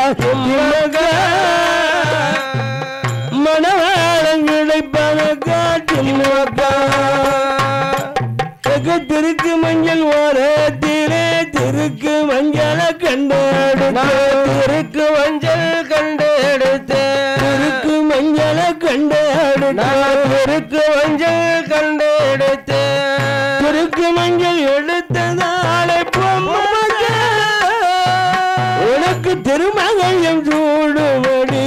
திம்மக்கா மணவாளம் கிடைப்பதற்கா திம்மக்கா எங்க திருக்கு மஞ்சள் ஓரத்திலே திருக்கு மஞ்சளை கண்டெடுத்து திருக்கு மஞ்சள் கண்டு எடுத்தேன் திருக்கு மஞ்சளை கண்டெடுத்து திருக்கு மஞ்சள் கண்டு எடுத்தேன் திருக்கு மஞ்சள் எடுத்ததாலே பொம்மக்கா உனக்கு திருமகையும் சூடுபடி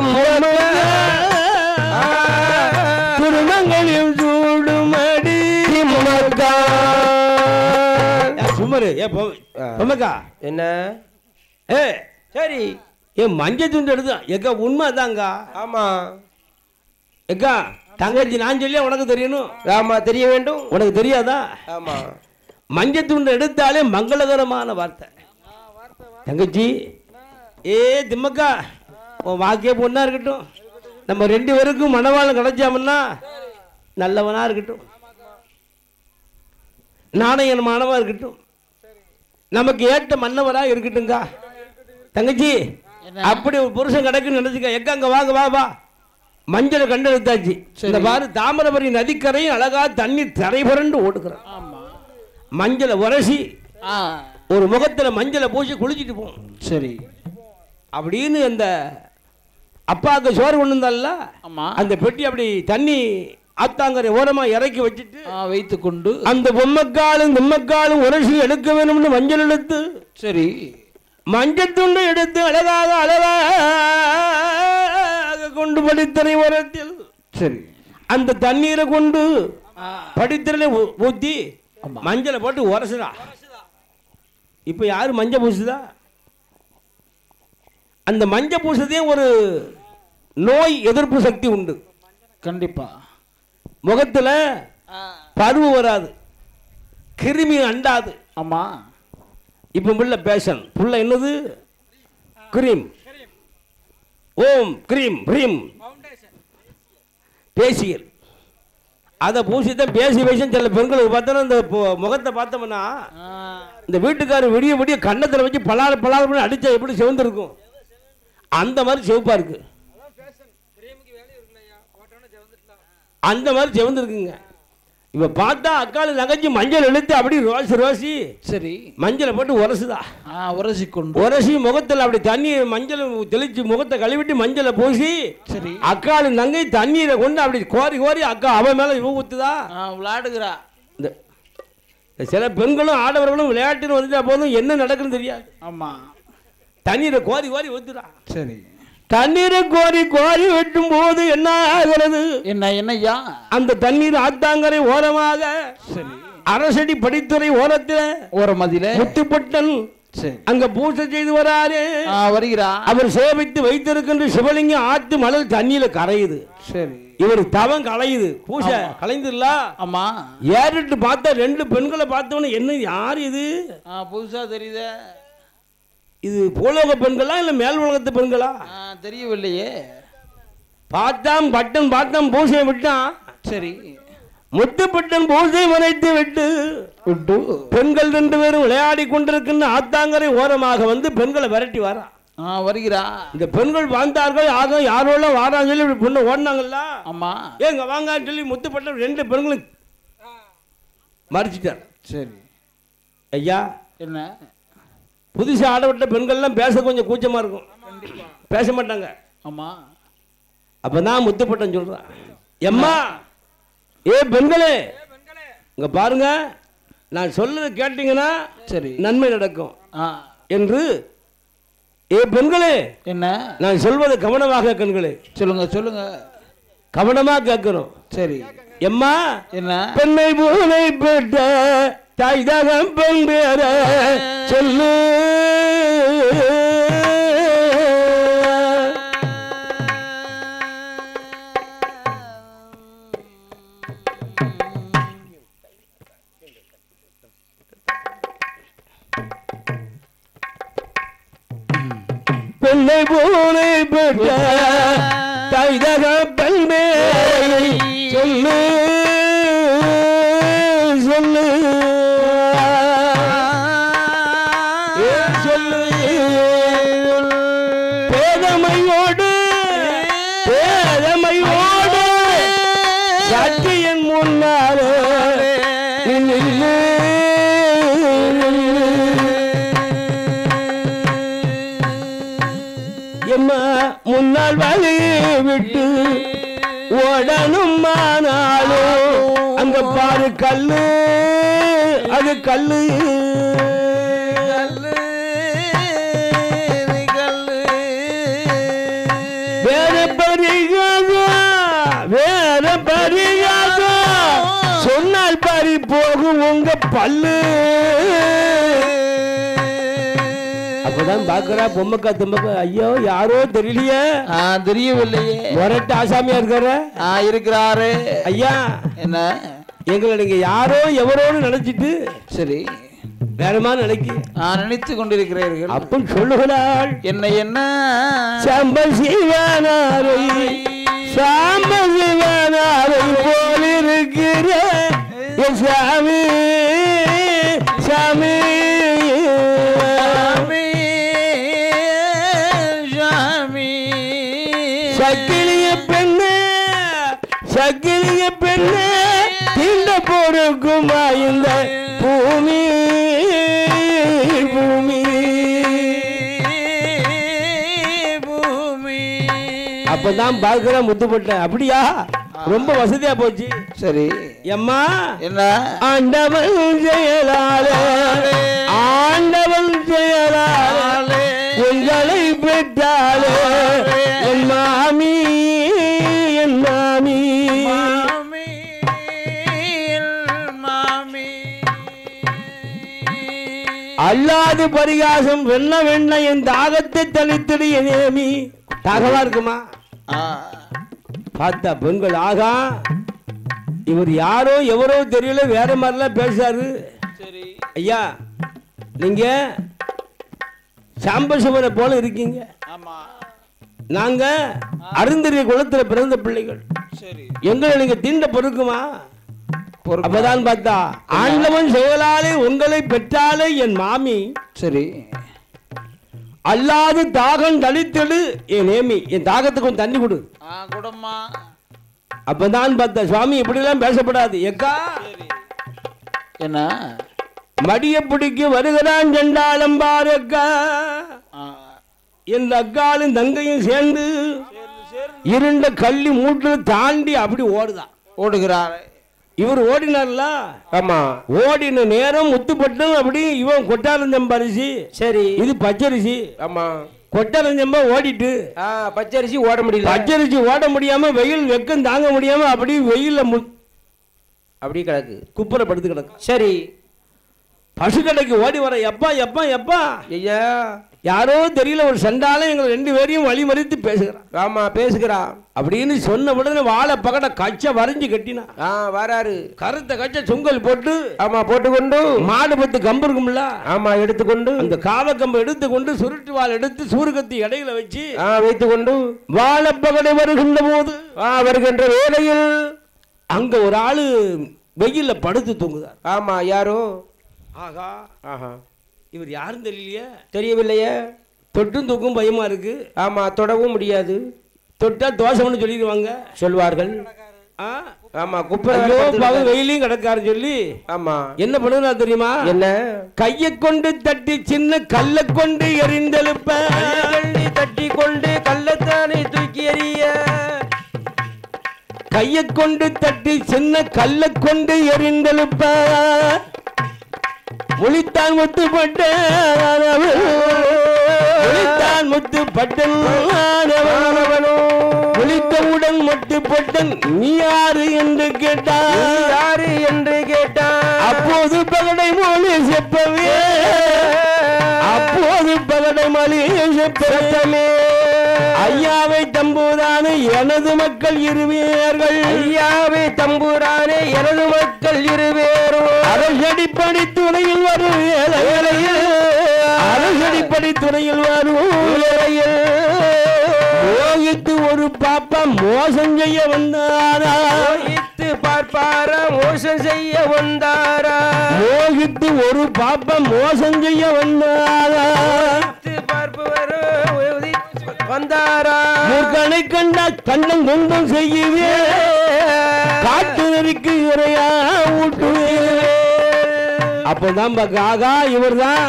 திருமங்களையும் சூடுமடி சுமரு ஏ பொம்மக்கா என்ன ஏ சரி ஏன் மஞ்சள் துண்டு எடுத்தான் எக்கா உண்மைதாங்க ஆமா எக்கா தங்கச்சி நான் சொல்லியா உனக்கு தெரியணும் ஆமா தெரிய வேண்டும் உனக்கு தெரியாதா ஆமா மஞ்சள் துண்டு எடுத்தாலே மங்களகரமான வார்த்தை தங்கச்சி ஏ திம்மக்கா உன் வாக்கே பொண்ணா இருக்கட்டும் நம்ம ரெண்டு பேருக்கும் மணவாளம் கிடைச்சாமன்னா நல்லவனா இருக்கட்டும் நாணயமானவா இருக்கட்டும் நமக்கு ஏற்ற மன்னவரா இருக்கட்டும்க்கா தங்கச்சி அப்படி ஒரு புருஷன் கிடைக்குன்னு நினைச்சுக்க எங்க அங்க வாங்க வா வா மஞ்சளை கண்டெடுத்தாச்சு இந்த பாரு தாமிரபரணி நதிக்கரையும் அழகா தண்ணி தரை புரண்டு ஓடுகிறான் ஆமா மஞ்சளை உரசி ஆ ஒரு முகத்துல மஞ்சளை பூசி குளிச்சுட்டு போகும் சரி அப்படின்னு அந்த அப்பாவுக்கு சோறு கொண்டு வந்தால ஆமா அந்த பெட்டி அப்படி தண்ணி ஆத்தாங்கரை ஓரமா இறக்கி வச்சுட்டு ஆ வைத்துக் கொண்டு அந்த பொம்மைக்காலும் திம்மக்காலும் உரசி எடுக்க வேணும்னு மஞ்சள் எடுத்து சரி மஞ்சள் துண்டு எடுத்து அழகாக அழகாக கொண்டு படித்தனை ஓரத்தில் சரி அந்த தண்ணீரை கொண்டு ஆ படித்தலை ஊத்தி ஆமா. மஞ்சளை போட்டு உரசுடா இப்ப யாரு மஞ்சள் பூசுதா அந்த மஞ்சள் பூசுதே ஒரு நோய் எதிர்ப்பு சக்தி உண்டு கண்டிப்பா முகத்துல ஆ பருவு வராது கிருமி அண்டாது ஆமா இப்ப புள்ள பேஷன் புள்ள என்னது கிரீம் ஓம் கிரீம் கிரீம் பேசியல் அதை பூசி தான் பேசி பேசி சில பெண்களுக்கு பார்த்தோன்னா இந்த பொ- முகத்தை பார்த்தோம்னா ஆ இந்த வீட்டுக்காரர் விடிய விடிய கன்னத்தில் வச்சு பலாறு பலாறு பண்ணி அடிச்சா எப்படி சிவந்திருக்கும் அந்த மாதிரி சிவப்பா இருக்கு அந்த மாதிரி சிவந்திருக்குங்க இப்ப பார்த்தா அக்கால நகைச்சு மஞ்சள் இழுத்து அப்படி ரோசி ரோசி சரி மஞ்சளை போட்டு உரசுதா ஆ உரசி கொண்டு உரசி முகத்தில் அப்படி தண்ணி மஞ்சள் தெளிச்சு முகத்தை கழுவிட்டு மஞ்சளை பூசி சரி அக்காளு நங்கை தண்ணீரை கொண்டு அப்படி கோரி கோரி அக்கா அவன் மேல இவ ஊத்துதா ஆ விளையாடுகிறா இந்த இந்த சில பெண்களும் ஆடவர்களும் விளையாட்டுன்னு வந்துட்டா போதும் என்ன நடக்குன்னு தெரியாது ஆமா தண்ணீரை கோரி கோரி ஊத்துறா சரி தண்ணீரை கோரி கோரி வெட்டும் போது என்ன ஆகிறது என்ன என்னய்யா அந்த தண்ணீர் ஆத்தாங்கரை ஓரமாக சரி அரசடி படித்துறை ஓரத்தில் ஓரமதியில முத்துப்பட்டன் சரி அங்க பூசை செய்து வராரு ஆ வருகிறா அவர் சேமித்து வைத்திருக்கின்ற சிவலிங்கம் ஆத்து மணல் தண்ணியில கரையுது சரி இவர் தவம் கலையுது பூசை கலைந்துல ஆமா ஏறிட்டு பார்த்தா ரெண்டு பெண்களை பார்த்தவொன்னே என்ன யார் இது ஆ புதுசா தெரியுதே இது பூலோக பெண்களா இல்ல மேல் உலகத்து பெண்களா ஆ தெரியவில்லையே பார்த்தான் பட்டன் பார்த்தான் பூசையை விட்டான் சரி முத்துப்பட்டன் பூசை மறைத்து விட்டு விட்டு பெண்கள் ரெண்டு பேரும் விளையாடி கொண்டிருக்கின்ற ஆத்தாங்கரை ஓரமாக வந்து பெண்களை விரட்டி வரா ஆ வருகிறா இந்த பெண்கள் வாழ்ந்தார்கள் ஆக யாரோலாம் வாரான்னு சொல்லி இப்படி பொண்ணு ஓடினாங்கல்ல ஆமா ஏங்க வாங்கன்னு சொல்லி முத்துப்பட்டன் ரெண்டு பெண்களும் மறிச்சிட்டார் சரி ஐயா என்ன புதுசா ஆடப்பட்ட பெண்கள்லாம் பேச கொஞ்சம் கூச்சமா இருக்கும் பேச மாட்டாங்க ஆமா அப்பதான் முத்துப்பட்டன் சொல்றான் எம்மா ஏ பெண்களே இங்க பாருங்க நான் சொல்றது கேட்டீங்கன்னா சரி நன்மை நடக்கும் ஆ என்று ஏ பெண்களே என்ன நான் சொல்வது கவனமாக கண்களே சொல்லுங்க சொல்லுங்க கவனமா கேட்கணும் சரி எம்மா என்ன பெண்ணை பூனை பெற்ற தாய் தகம் பெண் பேர சொல்லு பெண்ணை பூனை பெற்ற தாய் தகம் பெண் பேரை சொல்லு சொல்லு ஏ சொல்லு பேதமையோடு பேதமையோடு சத்தியன் முன்னாலே நில்லு. எம்மா முன்னால் வழி விட்டு ஓடணும் ஆனாலும் அங்க பாரு கல்லு அது கல்லு வேற பரிகாசம் வேற பரிகாசம் சொன்னால் பறி போகும் உங்க பல்லு அப்பதான் பாக்குறா பொம்மக்கா தும்பக்கா ஐயோ யாரோ தெரியலையே ஆ தெரியவில்லையே முரட்டு ஆசாமியா இருக்கார ஆ இருக்கிறாரு ஐயா என்ன எங்களை நீங்க யாரோ எவரோன்னு நினைச்சிட்டு சரி வேற மாதிரி நினைக்க நான் நினைத்து கொண்டிருக்கிறீர்கள் அப்பன் சொல்லுகிறாள் என்ன என்ன சாம்ப சிவனாரை சாம்ப சிவனாரை போல் இருக்கிற என் சாமி சாமி சாமி, சாமி. சக்கிலிய பெண்ணு சக்கிலிய பெண்ணு தீண்ட பொறுக்குமா இந்த பூமி பூமி பூமி அப்பதான் பார்க்கிற முத்துப்பட்ட அப்படியா ரொம்ப வசதியா போச்சு சரி எம்மா என்ன ஆண்டவன் செயலாலே ஆண்டவன் செயலாலே உங்களை பெற்றாலே என் மாமி என் மாமி மாமி மாமி அல்லாது பரிகாசம் வெண்ண வெண்ண என் தாகத்தை தளித்திடு என் நேமி தாகமா இருக்குமா ஆ, பார்த்தா பெண்கள் ஆகா இவர் யாரோ எவரோ தெரியல வேற மாதிரிலாம் பேசுறாரு சரி ஐயா நீங்க சாம்பசிவனை போல இருக்கீங்க ஆமா நாங்க அருந்தரிய குலத்துல பிறந்த பிள்ளைகள் சரி எங்களை நீங்க தீண்ட பொறுக்குமா பொறுப்பு. அப்பதான் பார்த்தா ஆண்டவன் செயலாலே உங்களை பெற்றாலே என் மாமி சரி அல்லாது தாகம் தளித்தெடு என் நேமி என் தாகத்துக்கு கொஞ்சம் தண்ணி கொடு ஆ குடம்மா அப்பதான் பார்த்தா சுவாமி இப்படிலாம் பேசப்படாது எக்கா சரி என்ன மடிய பிடிக்க வருகிறான் செண்டாளம் பாருக்கா ஆ, என் அக்காலும் தங்கையும் சேர்ந்து சேர்ந்து சேர்ந்து இருண்ட கள்ளி மூட்டுல தாண்டி அப்படி ஓடுதான் ஓடுகிறார் இவர் ஓடினார்ல ஆமா ஓடின நேரம் முத்துப்பட்டும் அப்படி இவன் கொட்டாரஞ்சம்பா அரிசி சரி இது பச்சரிசி ஆமா கொட்டாரஞ்சம்பா ஓடிட்டு ஆ பச்சரிசி ஓட முடியல பச்சரிசி ஓட முடியாம வெயில் வெக்கம் தாங்க முடியாம அப்படி வெயில்ல மு அப்படி கிடக்கு குப்புற படுத்து கிடக்கும் சரி பசு கடைக்கு ஓடி வர எப்பா எப்பா எப்பா ஐயா யாரோ தெரியல ஒரு சண்டாலும் எங்களை ரெண்டு பேரையும் வழிமறித்து பேசுகிறான் ஆமா பேசுகிறா அப்படின்னு சொன்ன உடனே வாழை பகட கச்சை வரைஞ்சு கட்டினா ஆ வராரு கருத்த கச்சை சுங்கல் போட்டு ஆமா போட்டுக்கொண்டு மாடு பத்து கம்பு இருக்கும்ல ஆமா எடுத்துக்கொண்டு அந்த காவக்கம்பை எடுத்து கொண்டு சுருட்டு வாள் எடுத்து சூருகத்தி இடையில வச்சு ஆ வைத்துக்கொண்டு வாழைப்பகடை வருகின்ற போது ஆ வருகின்ற வேளையில் அங்க ஒரு ஆளு வெயில்ல படுத்து தூங்குதார் ஆமா யாரோ ஆகா ஆஹா இவர் யாரும் தெரியலையே தெரியவில்லையே தொட்டும் தூக்கும் பயமா இருக்கு ஆமா தொடவும் முடியாது தொட்டா தோசைன்னு சொல்லிடுவாங்க சொல்வார்கள் ஆ? ஆமா குப்பை ஐயோ பாவம் வெயிலையும் கிடக்காரு சொல்லி ஆமா என்ன பண்ணுறா தெரியுமா என்ன கையை கொண்டு தட்டி சின்ன கல்லை கொண்டு எறிந்தெழுப்ப கள்ளி தட்டி கொண்டு கள்ளத்தானை தூக்கி எறிய கையை கொண்டு தட்டி சின்ன கல்லை கொண்டு எறிந்தெழுப்ப முழித்தான் முத்துப்பட்ட முழித்தான் முத்துப்பட்டன் முழித்தவுடன் முத்துப்பட்டன் நீ யாரு என்று கேட்டான் யாரு என்று கேட்டான் அப்போது பகடை மொழி செப்பவே அப்போது பகடை மொழி செப்பவே ஐயாவை தம்பூரானு எனது மக்கள் இருவேர்கள் ஐயாவே தம்புரானே எனது மக்கள் இருவேரும் அரசடிப்படி துணையில் வரும் வேலையில் அரசடிப்படி துணையில் வரும் வேலையில் மோகித்து ஒரு பாப்பா மோசம் செய்ய வந்தாரா மோகித்து பார்ப்பாரா மோசம் செய்ய வந்தாரா மோகித்து ஒரு பாப்பா மோசம் செய்ய வந்தாரா மோகித்து பார்ப்பவரோ உதித்து தந்தாரா மூர்க்கனை கண்டா கண்ணம் கொண்டும் செய்யுவே காட்டு நெறிக்கு இறையா ஊட்டுவே அப்பதான் பார்க்க ஆகா இவர்தான்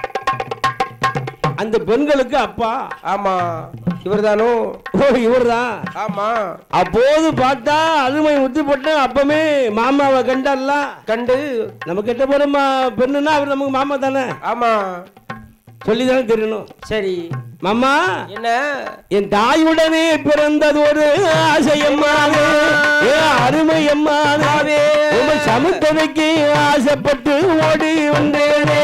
அந்த பெண்களுக்கு அப்பா ஆமா இவர்தானோ ஓ இவர்தான் ஆமா அப்போது பார்த்தா அருமை முத்து போட்டு அப்பமே மாமாவை கண்டார்ல கண்டு நம்ம கிட்ட போறோமா பெண்ணுன்னா அவர் நமக்கு மாமா தானே ஆமா சொல்லி தானே தெரியணும் சரி மாமா என்ன என் தாயுடனே பிறந்தது ஒரு ஆசையம்மாவே ஏ அருமை அம்மாவே உங்க சமுத்திரைக்கு ஆசைப்பட்டு ஓடி வந்தேனே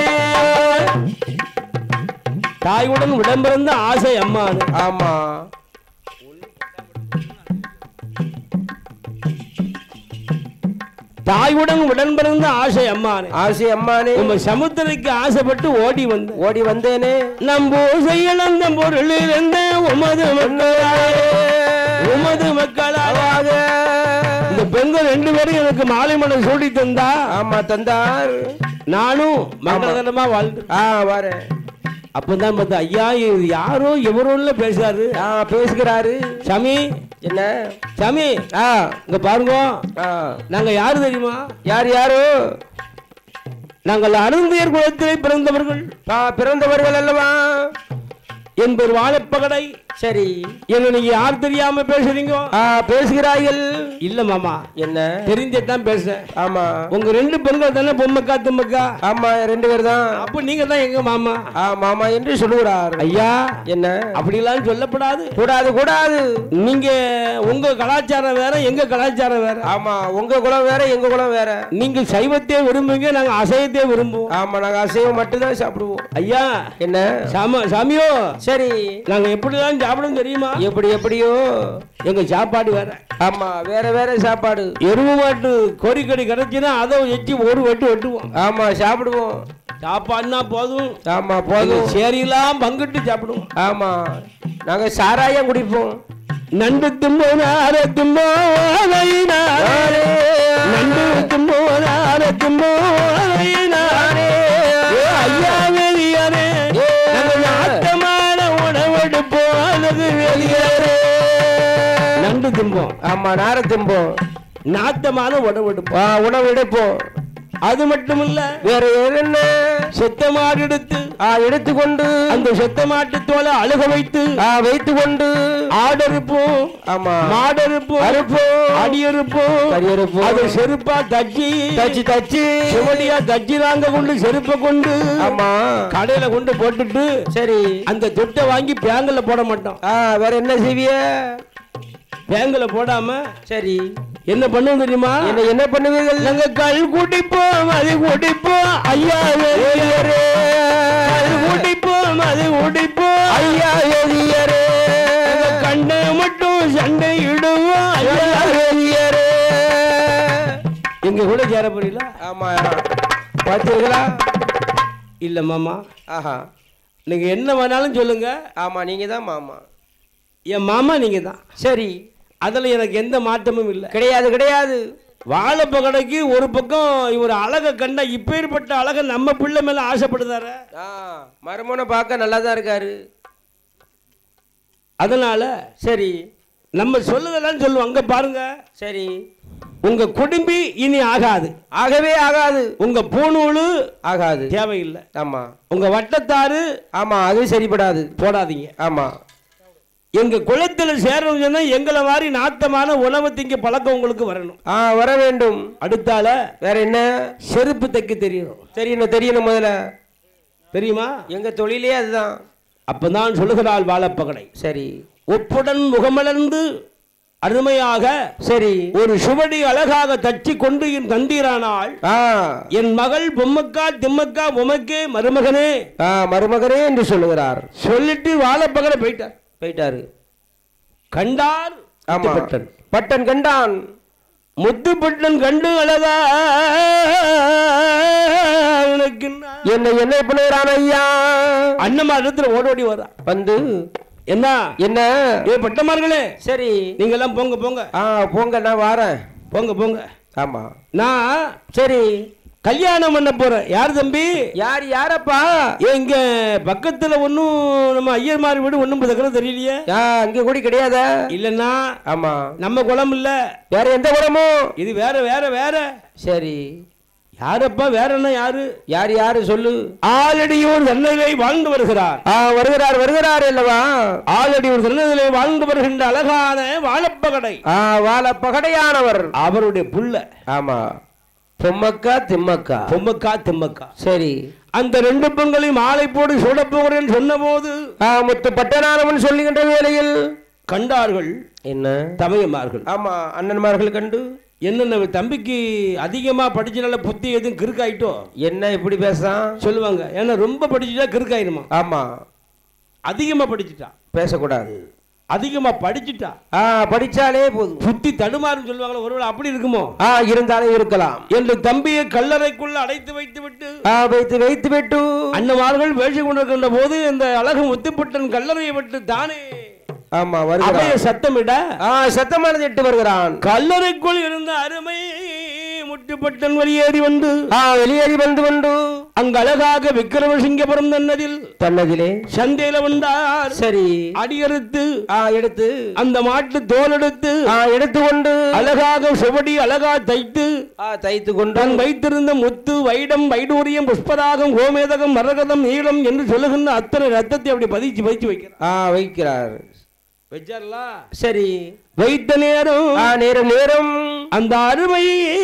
தாயுடன் உடம்பிறந்த ஆசை அம்மானு ஆமா தாயுடன் உடன்பிறந்த ஆசை அம்மானு ஆசி அம்மானே உங்க சமுத்திரைக்கு ஆசைப்பட்டு ஓடி வந்த ஓடி வந்தேனே நம் பூசை இழந்த பொருள் இருந்த உமது மக்களாலே உமது மக்களாக இந்த பெண்கள் ரெண்டு பேரும் எனக்கு மாலை மலர் சூடி தந்தா ஆமா தந்தார் நானும் மங்களகரமா வாழ்ந்து ஆ வரேன் அப்பதான் பார்த்தா ஐயா இது யாரோ எவரோன்னு பேசுறாரு ஆ பேசுகிறாரு சாமி என்ன சாமி ஆ இங்க பாருங்க ஆ நாங்க யாரு தெரியுமா யார் யாரு நாங்கள் அருந்தியர் குலத்திலே பிறந்தவர்கள் ஆ பிறந்தவர்கள் அல்லவா என்பது வாழைப்பகடை சரி என்ன நீங்க யார் தெரியாம பேசுறீங்க ஆ பேசுகிறார்கள் இல்ல மாமா என்ன தெரிஞ்சதான் பேசுறேன் ஆமா உங்க ரெண்டு பெண்கள் தானே பொம்மக்கா தும்மக்கா ஆமா ரெண்டு பேர் தான் அப்ப நீங்க தான் எங்க மாமா ஆ மாமா என்று சொல்லுகிறார் ஐயா என்ன அப்படிலாம் சொல்லப்படாது கூடாது கூடாது நீங்க உங்க கலாச்சாரம் வேற எங்க கலாச்சாரம் வேற ஆமா உங்க குலம் வேற எங்க குலம் வேற நீங்க சைவத்தையே விரும்புங்க நாங்க அசைவத்தையே விரும்புவோம் ஆமா நாங்க அசைவம் மட்டும்தான் சாப்பிடுவோம் ஐயா என்ன சாம சாமியோ சரி நாங்க எப்படிலாம் சாப்பிடும் தெரியுமா எப்படி எப்படியோ எங்க சாப்பாடு வேற ஆமா வேற வேற சாப்பாடு எருவு மாட்டு கோரிக்கடி கிடைச்சுன்னா அதை எச்சி ஒரு வெட்டு வெட்டுவோம் ஆமா சாப்பிடுவோம் சாப்பாடுனா போதும் ஆமா போதும் போதும் சேரியெல்லாம் பங்கிட்டு சாப்பிடுவோம் ஆமா நாங்க சாராயம் குடிப்போம் நண்டு தும்போ நார தும்போ நாரே. நண்டு தும்போ நார தும்போ நாரே. ஏ ஐயா வெளியாரே நம்ம நாட்டமான உணவெடுப்போம் அல்லது வெளியாரே நண்டு தும்போம் ஆமா நார திம்போம் நாட்டமான உணவெடுப்போம் ஆ, உணவு எடுப்போம் அது மட்டும் இல்ல வேற வேற என்ன செத்த மாடு எடுத்து ஆ எடுத்துக்கொண்டு அந்த செத்த மாட்டு தோலை அழுக வைத்து ஆ வைத்துக்கொண்டு ஆடறுப்போம் ஆமா மாடறுப்போம் அறுப்போம். அடியறுப்போம் கரியறுப்போம். அதை செருப்பா தச்சி தச்சு தச்சு சிவடியா தச்சி நாங்க கொண்டு செருப்பை கொண்டு ஆமா கடையில கொண்டு போட்டுட்டு சரி அந்த தொட்டை வாங்கி பேங்கில் போட மாட்டோம் ஆ வேற என்ன செய்விய பேங்கில் போடாம சரி என்ன பண்ணுவோம் தெரியுமா என்ன என்ன பண்ணுவீர்கள் நாங்க கல் குடிப்போம் அது குடிப்போம் ஐயா வெளியரே கல் குடிப்போம் அது குடிப்போம் ஐயா வெளியரே கண்ணை மட்டும் சண்டை இடுவோம் ஐயா வெளியரே எங்க கூட சேர போறீங்களா ஆமா பார்த்தீர்களா இல்ல மாமா ஆஹா நீங்க என்ன வேணாலும் சொல்லுங்க ஆமா நீங்க தான் மாமா என் மாமா நீங்க தான் சரி அதுல எனக்கு எந்த மாற்றமும் இல்லை கிடையாது கிடையாது வாழைப்ப கடைக்கு ஒரு பக்கம் இவர் அழகை கண்டா இப்பேற்பட்ட அழகை நம்ம பிள்ளை மேல ஆசைப்படுதார ஆ மருமனை பார்க்க நல்லா தான் இருக்காரு அதனால சரி நம்ம சொல்லுதெல்லாம் சொல்லுவோம் அங்க பாருங்க சரி உங்க குடும்பி இனி ஆகாது ஆகவே ஆகாது உங்க பூணூலு ஆகாது தேவையில்லை ஆமா உங்க வட்டத்தாறு ஆமா அது சரிப்படாது போடாதீங்க ஆமா எங்க குளத்துல சேரணும் சொன்னா எங்களை மாதிரி நாத்தமான உணவு திங்க பழக்கம் உங்களுக்கு வரணும் ஆ வர வேண்டும் அடுத்தால வேற என்ன செருப்பு தைக்க தெரியணும் தெரியணும் தெரியணும் முதல்ல தெரியுமா எங்க தொழிலே அதுதான் அப்பதான் சொல்லுகிறாள் வாழப்பகடை சரி ஒப்புடன் முகமலர்ந்து அருமையாக சரி ஒரு சுவடி அழகாக தச்சு கொண்டு என் தந்தீரானாள் ஆ என் மகள் பொம்மக்கா திம்மக்கா உமக்கே மருமகனே ஆ மருமகனே என்று சொல்லுகிறார் சொல்லிட்டு வாழப்பகடை போயிட்டார் போயிட்டாரு கண்டார் ஆமா முத்துப்பட்டன். பட்டன் கண்டான் முத்துப்பட்டன் கண்டு அழகா உனக்கு நான். என்ன என்ன பண்ணுகிறான் ஐயா அண்ணம்மா இடத்துல ஓடோடி வரா வந்து என்ன என்ன ஏ பட்டமார்களே சரி நீங்க எல்லாம் போங்க போங்க ஆ போங்க நான் வாரேன் போங்க போங்க ஆமா நான் சரி கல்யாணம் பண்ண போறேன் யார் தம்பி யார் யாரப்பா எங்க பக்கத்துல ஒன்றும் நம்ம ஐயர்மார் வீடு ஒன்றும் பக்கத்துல தெரியலையே ஆ, அங்க கூட கிடையாதா இல்லைன்னா ஆமா நம்ம குளம் இல்ல வேற எந்த குளமும் இது வேற வேற வேற சரி யாரப்பா வேற என்ன யாரு யார் யாரு சொல்லு ஆலடியூர் தன்னதிலே வாழ்ந்து வருகிறார் ஆ வருகிறார் வருகிறார் அல்லவா ஆலடியூர் தன்னதிலே வாழ்ந்து வருகின்ற அழகான வாழப்பகடை ஆ வாழ பகடையானவர் அவருடைய புள்ள ஆமா பொம்மக்கா திம்மக்கா பொம்மக்கா திம்மக்கா சரி அந்த ரெண்டு பெண்களையும் மாலை போடு சுட போகிறேன்னு சொன்ன போது ஆ முத்து பட்டனானவன் சொல்லுகின்ற வேளையில் கண்டார்கள் என்ன தமையமார்கள் ஆமா அண்ணன்மார்கள் கண்டு என்னென்ன தம்பிக்கு அதிகமா படிச்சனால புத்தி எதுவும் கிறுக்காயிட்டோ என்ன இப்படி பேசான் சொல்லுவாங்க ஏன்னா ரொம்ப படிச்சுட்டா கிறுக்காயிருமா ஆமா அதிகமா படிச்சுட்டா பேசக்கூடாது அதிகமா படிச்சுட்டா ஆ படிச்சாலே போதும் புத்தி தடுமாறுன்னு சொல்லுவாங்களே ஒருவேளை அப்படி இருக்குமோ ஆ இருந்தாலும் இருக்கலாம் என்று தம்பியை கல்லறைக்குள்ள அடைத்து வைத்து விட்டு ஆ வைத்து வைத்து விட்டு அண்ணமார்கள் வேஷம் கொண்டிருக்கின்ற போது இந்த அழகு முத்துப்பட்டன் கல்லறையை விட்டு தானே ஆமா அவைய வருகிறான் சத்தமிட ஆ சத்தமானது எட்டு வருகிறான் கல்லறைக்குள் இருந்த அருமை முட்டுப்பட்டன் வெளியேறி வந்து ஆ வெளியேறி வந்து கொண்டு அங்க அழகாக விக்கிரமசிங்கபுரம் தன்னதில் தன்னதிலே சந்தையில வந்தார் சரி அடியறுத்து ஆ எடுத்து அந்த மாட்டு தோல் எடுத்து ஆ எடுத்து கொண்டு அழகாக சுவடி அழகா தைத்து ஆ தைத்து கொண்டு தான் வைத்திருந்த முத்து வைடம் வைடூரியம் புஷ்பராகம் கோமேதகம் மரகதம் நீளம் என்று சொல்லுகின்ற அத்தனை ரத்தத்தை அப்படி பதிச்சு பதிச்சு வைக்கிறார் ஆ வைக்கிறார் வச்சார்ல சரி வைத்த நேரம் ஆ நேரம் நேரம் அந்த அருமை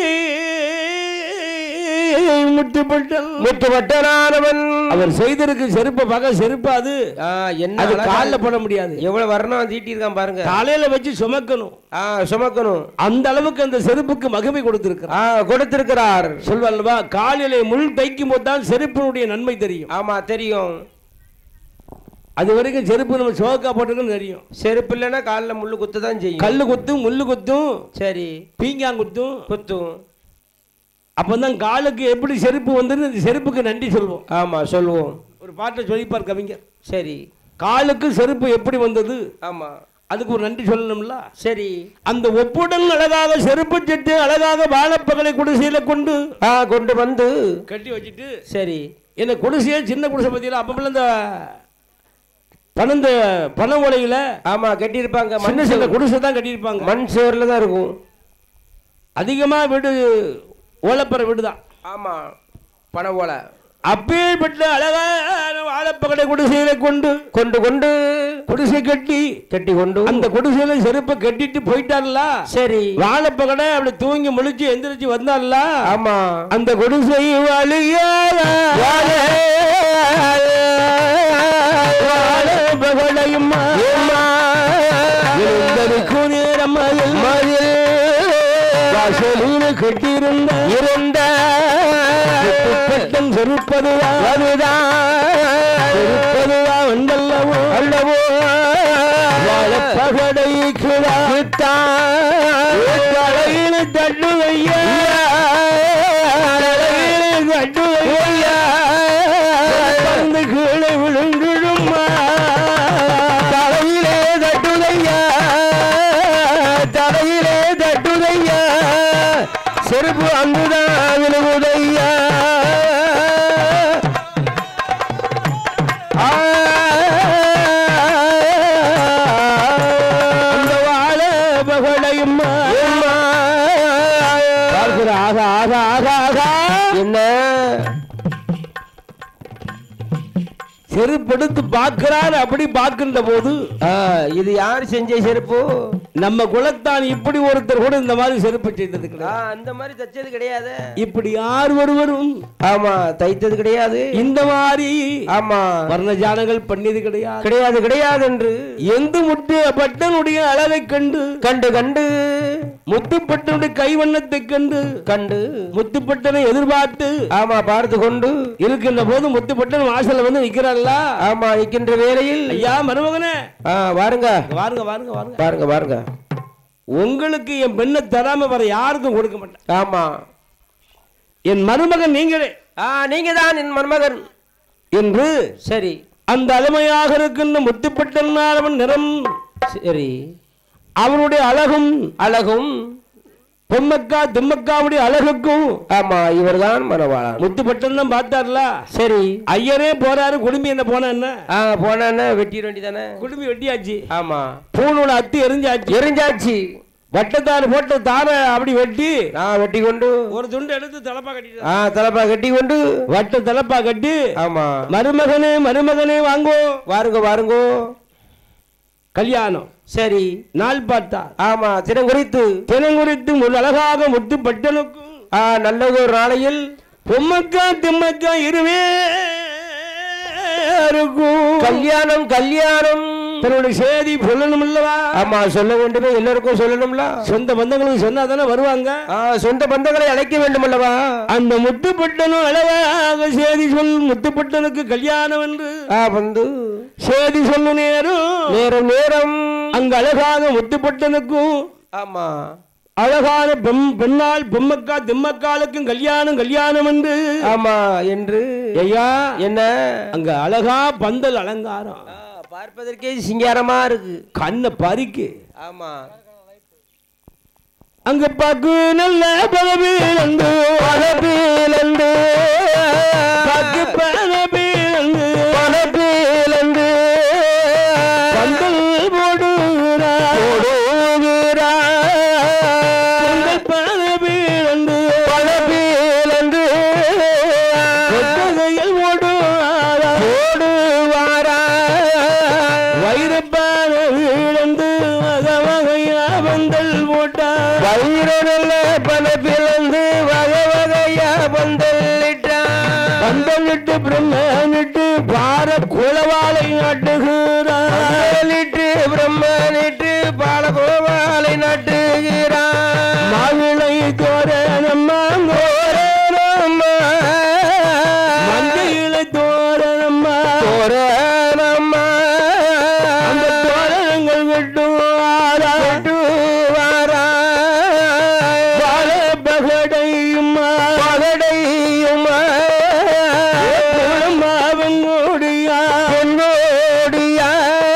முட்டுப்பட்டன் முத்து பட்டனானவன் அவர் செய்திருக்கு செருப்ப பக செருப்பு அது ஆ என்ன அது அழகா- காலில் போட முடியாது எவ்வளவு வர்ணம் தீட்டியிருக்கான் பாருங்க தலையில வச்சு சுமக்கணும் ஆ சுமக்கணும் அந்த அளவுக்கு அந்த செருப்புக்கு மகிமை கொடுத்திருக்கிறார் ஆ கொடுத்திருக்கிறார் சொல்வல்லவா காலிலே முள் தைக்கும் போது தான் செருப்பினுடைய நன்மை தெரியும் ஆமா தெரியும் அது வரைக்கும் செருப்பு நம்ம சோக்கா போட்டிருக்குன்னு தெரியும் செருப்பு இல்லைன்னா காலில் முள்ளு குத்து தான் செய்யும் கல்லு குத்தும் முள்ளு குத்தும் சரி பீங்காங் குத்தும் குத்தும் அப்பதான் காலுக்கு எப்படி செருப்பு வந்துன்னு அந்த செருப்புக்கு நன்றி சொல்வோம் ஆமா சொல்லுவோம் ஒரு பாட்டை சொல்லிப்பார் கவிஞர் சரி காலுக்கு செருப்பு எப்படி வந்தது ஆமா அதுக்கு ஒரு நன்றி சொல்லணும்ல சரி அந்த ஒப்புடன் அழகாக செருப்பு சட்டு அழகாக வாழைப்பகலை குடிசையில கொண்டு ஆ கொண்டு வந்து கட்டி வச்சுட்டு சரி என்ன குடிசையே சின்ன குடிசை பத்தியில அப்பப்போ இந்த பணந்த பண ஓலையில ஆமா கட்டியிருப்பாங்க மண் சின்ன சின்ன குடிசை தான் கட்டியிருப்பாங்க மண் சுவர்ல தான் இருக்கும் அதிகமா வீடு ஓலப்பற வீடு தான் ஆமா பண ஓலை அப்பேற்பட்ட அழகான வாழைப்பகடை குடிசையில கொண்டு கொண்டு கொண்டு குடிசை கட்டி கட்டி கொண்டு அந்த குடிசையில செருப்பை கட்டிட்டு போயிட்டார்ல சரி வாழைப்பகடை அப்படி தூங்கி முழிச்சு எந்திரிச்சு வந்தார்ல ஆமா அந்த குடிசை வழியால வாழைப்பகடையும் எழுந்தருக்கும் நேரம் மயில் வாசலில் கட்டியிருந்த இருந்த பட்டம் செருப்பதுவா செருப்பதுவா வந்தல்லவோ அல்லவோ வாழப்பகடை தலையில தட்டுவையா தலையில தட்டுவையா வந்து கீழே விழுந்துடுமா தலையிலே தட்டுதையா தலையிலே தட்டுதையா செருப்பு அங்குதான் விழுவுதையா ஆ, அந்த வாழ பகடையும் பார்க்கிற ஆக ஆக ஆக ஆக என்ன செருப்படுத்து பார்க்கிறார் அப்படி பார்க்கின்ற போது ஆ, இது யார் செஞ்ச செருப்பு நம்ம குலத்தான் இப்படி ஒருத்தர் கூட இந்த மாதிரி செருப்பு செய்தது ஆ, கிடையாது அந்த மாதிரி தச்சது கிடையாது இப்படி யார் ஒருவரும் ஆமா தைத்தது கிடையாது இந்த மாதிரி ஆமா வர்ணஜானங்கள் பண்ணியது கிடையாது கிடையாது கிடையாது என்று எந்த முத்து பட்டனுடைய அழகை கண்டு கண்டு கண்டு முத்துப்பட்டனுடைய கைவண்ணத்தை கண்டு கண்டு முத்துப்பட்டனை எதிர்பார்த்து ஆமா பார்த்து கொண்டு இருக்கின்ற போது முத்துப்பட்டன் வாசல்ல வந்து நிக்கிறான்ல ஆமா நிற்கின்ற வேளையில் ஐயா மருமகனே ஆ வாருங்க வாருங்க வாருங்க வாருங்க பாருங்க பாருங்க உங்களுக்கு என் பெண்ணை தராம வர யாருக்கும் கொடுக்க மாட்டேன் ஆமா என் மருமகன் நீங்களே ஆ நீங்க தான் என் மருமகன் என்று சரி அந்த அருமையாக இருக்கின்ற முத்துப்பட்டன் நிறம் சரி அவருடைய அழகும் அழகும் பொம்மக்கா திம்மக்காவுடைய அழகுக்கும் ஆமா இவர்தான் மணவாளன் முத்துப்பட்டன் தான் பார்த்தார்ல சரி ஐயரே போறாரு குடும்பி என்ன போனா என்ன ஆ போனா வெட்டிட வேண்டியதானே குடும்பி வெட்டியாச்சு ஆமா பூணூல அத்தி எரிஞ்சாச்சு எரிஞ்சாச்சு வட்டத்தாறு போட்ட தாரை அப்படி வெட்டி நான் வெட்டி கொண்டு ஒரு துண்டு எடுத்து தலப்பா கட்டிட்டு ஆ தலப்பா கட்டி கொண்டு வட்ட தலப்பா கட்டி ஆமா மருமகனே மருமகனே வாங்கோ வாருங்க வாருங்க கல்யாணம் சரி நாள் பார்த்தா ஆமா தினம் குறித்து தினங்குறித்து ஒரு அழகாக முத்து பட்டனுக்கும் ஆ நல்லது ஒரு நாளையில் பொம்மக்கா திம்மக்கா இருவே இருக்கும் கல்யாணம் கல்யாணம் தன்னுடைய செய்தி சொல்லணும் இல்லவா ஆமா சொல்ல வேண்டுமே எல்லாருக்கும் சொல்லணும்ல சொந்த பந்தங்களுக்கு சொன்னா தானே வருவாங்க ஆ சொந்த பந்தங்களை அழைக்க வேண்டும் அல்லவா அந்த முத்துப்பட்டனும் அழகாக செய்தி சொல் முத்துப்பட்டனுக்கு கல்யாணம் என்று ஆ வந்து செய்தி சொல்லு நேரம் நேரம் நேரம் அங்க அழகாக முத்துப்பட்டனுக்கும் ஆமா அழகான பெண் பெண்ணால் பொம்மக்கா திம்மக்காலுக்கும் கல்யாணம் கல்யாணம் என்று ஆமா என்று ஐயா என்ன அங்க அழகா பந்தல் அலங்காரம் ஆ, பார்ப்பதற்கே சிங்காரமா இருக்கு கண்ணை பறிக்கு ஆமா அங்க பாக்கு நல்ல பதவியிலந்து பணப்பிலந்து பாக்கு பதவியிலந்து பணப்பிலந்து பந்தல் போடுகிறார் பந்தல் பதவியிலந்து பணப்பிலந்து கொட்டகையில் ஓடுவாரா ஓடுவாரா வைரப்பான வீழந்து வக வகையா பந்தல் போட்டார் வயிறுல பணப்பிலந்து வகை வகையா பந்தலிட்டான் பந்தலிட்டு பிரம்மனிட்டு பார குளவாளை நாட்டுகிறார் பந்தலிட்டு பிரம்மனிட்டு பாலகோபாலை நட்டுகிறான் மாவிளை தோரணம்மா தோரணம்மா மஞ்சளை தோரணம்மா தோரணம்மா அந்த தோரணங்கள் வெட்டுவாரா வெட்டுவாரா பால பகடையுமா பகடையுமா மாவங்கோடியா பொன்னோடியா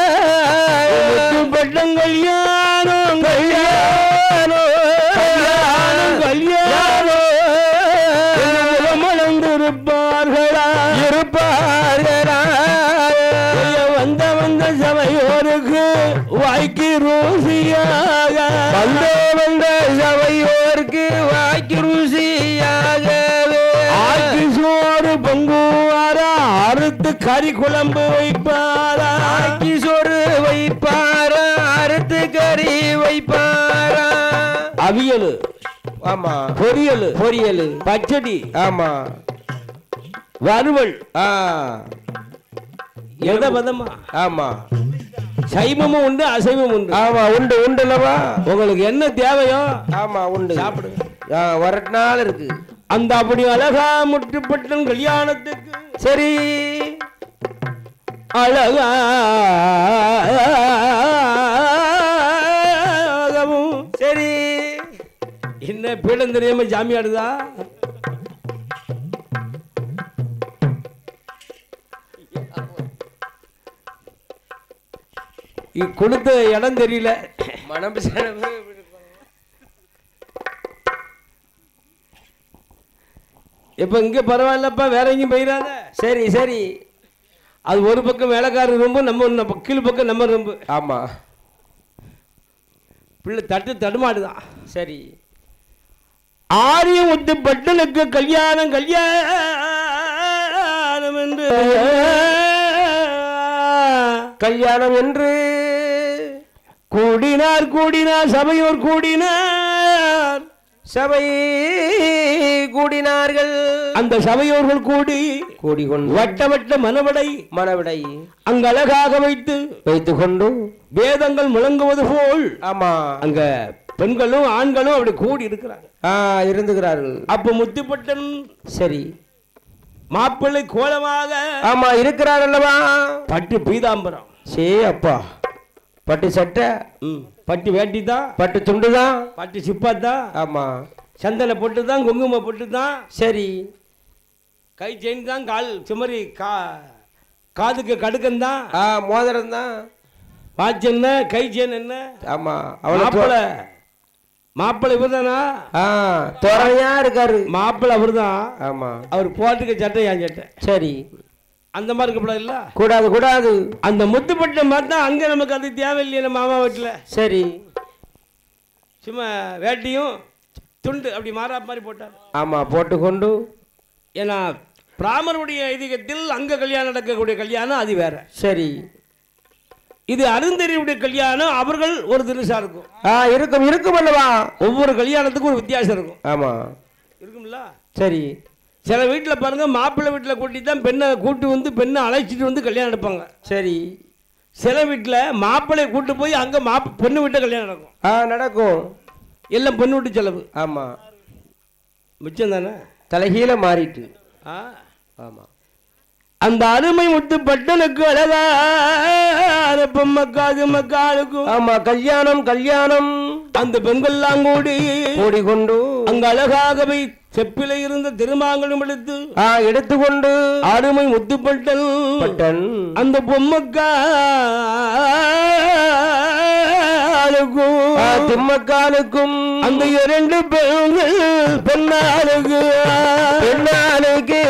பட்டங்கள் யாரும் கல்யாணம் கல்யாணம் கல்யாணம் மலர்ந்திருப்பார்களா இருப்பார்களா வந்த வந்த சபையோருக்கு வாய்க்கு ரோசியாக வந்த வந்த சபையோர்க்கு வாய்க்கு ருசியாகவே ஆக்கி சோறு பொங்குவாரா அறுத்து கறி குழம்பு வைப்பாரா ஆக்கி சோறு வைப்பாரா அறுத்து கறி வைப்பாரா அவியல் ஆமா பொரியல் பொரியல் பச்சடி ஆமா வறுவல் ஆ எத பதமா ஆமா சைவமும் உண்டு அசைவம் உண்டு ஆமா உண்டு உண்டுலவா உங்களுக்கு என்ன தேவையோ ஆமா உண்டு சாப்பிடுங்க ஆ வரட்டு நாள் இருக்கு அந்த அப்படி அழகா முட்டுப்பட்டன் கல்யாணத்துக்கு சரி அழகாகவும் சரி என்ன பீடம் தெரியாம ஜாமி ஆடுதா இ- கொடுத்த இடம் தெரியல மனம் செலவு இப்ப இங்க பரவாயில்லப்பா வேற எங்கேயும் போயிடாத சரி சரி அது ஒரு பக்கம் வேலைக்காரர் ரொம்ப நம்ம நம்ம கீழ் பக்கம் நம்ம ரொம்ப ஆமா பிள்ளை தட்டு தடுமாடுதான் சரி ஆரியம் ஒத்து பட்டனுக்கு கல்யாணம் கல்யாணம் என்று கல்யாணம் என்று கூடினார் கூடினார் சபையோர் கூடினார் சபை கூடினார்கள் அந்த சபையோர்கள் கூடி கூடி கொண்டு வட்ட வட்ட மனவடை மனவிடை அங்கு அழகாக வைத்து வைத்துக் கொண்டு வேதங்கள் முழங்குவது போல் ஆமா அங்க பெண்களும் ஆண்களும் அப்படி கூடி இருக்கிறாங்க ஆ இருந்துகிறார்கள் அப்ப முத்துப்பட்டன் சரி மாப்பிள்ளை கோலமாக ஆமா இருக்கிறார் அல்லவா பட்டு பீதாம்பரம் சே அப்பா பட்டு சட்டை ம், பட்டு வேட்டி தான் பட்டு துண்டு தான் பட்டு சிப்பா தான் ஆமா சந்தன பொட்டு தான் குங்கும பொட்டு தான் சரி கை செயின் தான் கால் சுமரி கா காதுக்கு கடுக்கன் தான் ஆ மோதிரம் தான் வாட்ச் என்ன கை செயின் என்ன ஆமா அவளை மாப்பிள மாப்பிள்ளை இவர்தானா ஆ தோரணையா இருக்காரு மாப்பிள்ளை அவர்தான் ஆமா அவர் போட்டுக்க சட்டை என் சட்டை சரி அந்த மாதிரி இருக்கப்பட இல்ல கூடாது கூடாது அந்த முத்துப்பட்ட மாதிரி தான் அங்க நமக்கு அது தேவையில்லையே நம்ம மாமா வீட்டுல சரி சும்மா வேட்டியும் துண்டு அப்படி மாறா மாதிரி போட்டார் ஆமா போட்டுக்கொண்டு ஏன்னா பிராமருடைய ஐதீகத்தில் அங்க கல்யாணம் நடக்கக்கூடிய கல்யாணம் அது வேற சரி இது அருந்தறிவுடைய கல்யாணம் அவர்கள் ஒரு திருசா இருக்கும் ஆ இருக்கும் இருக்கும் அல்லவா ஒவ்வொரு கல்யாணத்துக்கும் ஒரு வித்தியாசம் இருக்கும் ஆமா இருக்கும்ல சரி சில வீட்டில் பாருங்க மாப்பிள்ளை வீட்டில் கூட்டி தான் பெண்ணை கூட்டி வந்து பெண்ணை அழைச்சிட்டு வந்து கல்யாணம் எடுப்பாங்க சரி சில வீட்டில் மாப்பிள்ளையை கூட்டு போய் அங்கே மாப்ப பொண்ணு வீட்டை கல்யாணம் நடக்கும் ஆ நடக்கும் எல்லாம் பொண்ணு வீட்டு செலவு ஆமா மிச்சம் தானே தலைகீழ மாறிட்டு ஆ ஆமா அந்த அருமை முத்து பட்டனுக்கு அழகான பொம்மக்காது மக்காளுக்கும் ஆமா கல்யாணம் கல்யாணம் அந்த பெண்கள்லாம் கூடி ஓடிக்கொண்டு அங்க அழகாகவே செப்பில இருந்த திருமாங்கலம் எடுத்து ஆ எடுத்துக்கொண்டு அருமை முத்துப்பட்டன் பட்டன் அந்த பொம்மக்காலுக்கும் ஆ, திம்மக்காலுக்கும் அந்த இரண்டு பெண்கள் பெண்ணாளுக்கு பெண்ணாளுக்கு